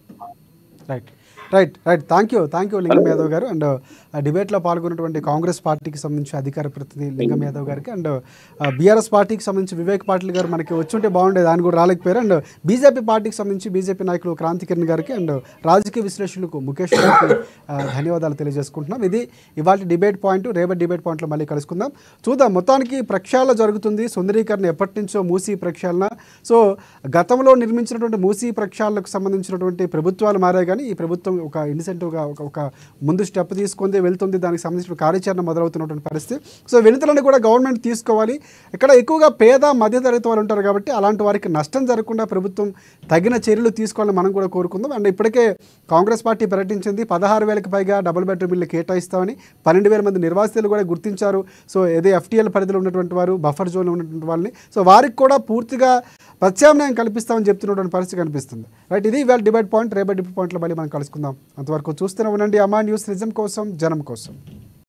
A: right right right thank you thank you Lingam Yadav గారు అండ్ డిబేట్లో పాల్గొన్నటువంటి కాంగ్రెస్ పార్టీకి సంబంధించి అధికార ప్రతినిధి లింగం యాదవ్ గారికి అండ్ బీఆర్ఎస్ పార్టీకి సంబంధించి వివేక్ పాటిల్ గారు మనకి వచ్చుంటే బాగుండేది ఆయన కూడా రాలేకపోయారు అండ్ బీజేపీ పార్టీకి సంబంధించి బీజేపీ నాయకులు క్రాంతి కిరణ్ గారికి అండ్ రాజకీయ విశ్లేషకులకు ముఖేష్ గారికి ఆ, ధన్యవాదాలు తెలియజేసుకుంటున్నాం ఇది ఇవాళ డిబేట్ పాయింట్ రేపటి డిబేట్ పాయింట్లో మళ్ళీ కలుసుకుందాం చూద్దాం మొత్తానికి ప్రక్షాళన జరుగుతుంది సుందరీకరణ ఎప్పటి నుంచో మూసీ ప్రక్షాళన సో గతంలో నిర్మించినటువంటి మూసీ ప్రక్షాళనకు సంబంధించినటువంటి ప్రభుత్వాలు మారాయి కానీ ఈ ప్రభుత్వం ఒక ఇన్సెంటివ్గా ఒక ఒక ముందు స్టెప్ తీసుకుంది వెళ్తుంది దానికి సంబంధించిన కార్యాచరణ మొదలవుతున్నటువంటి పరిస్థితి సో వెనుతలను కూడా గవర్నమెంట్ తీసుకోవాలి ఇక్కడ ఎక్కువగా పేద మధ్యతరగతి వాళ్ళు ఉంటారు కాబట్టి అలాంటి వారికి నష్టం జరగకుండా ప్రభుత్వం తగిన చర్యలు తీసుకోవాలని మనం కూడా కోరుకుందాం అండ్ ఇప్పటికే కాంగ్రెస్ పార్టీ ప్రకటించింది పదహారు వేలకు పైగా డబుల్ బెడ్రూమ్ ఇల్లు కేటాయిస్తామని పన్నెండు వేల మంది నిర్వాసితులు కూడా గుర్తించారు సో ఏదో ఎఫ్టీఎల్ పరిధిలో ఉన్నటువంటి వారు బఫర్ జోన్లో ఉన్నటువంటి వాళ్ళని సో వారికి కూడా పూర్తిగా ప్రత్యామ్నాయం కల్పిస్తామని చెప్తున్నటువంటి పరిస్థితి కనిపిస్తుంది రైట్ ఇది ఇవాళ డిబేట్ పాయింట్ రేపటి డిబేట్ పాయింట్లో మళ్ళీ మనం కలుసుకుందాం అంతవరకు చూస్తూనే ఉండండి అమ్మా న్యూస్ నిజం కోసం జనం కోసం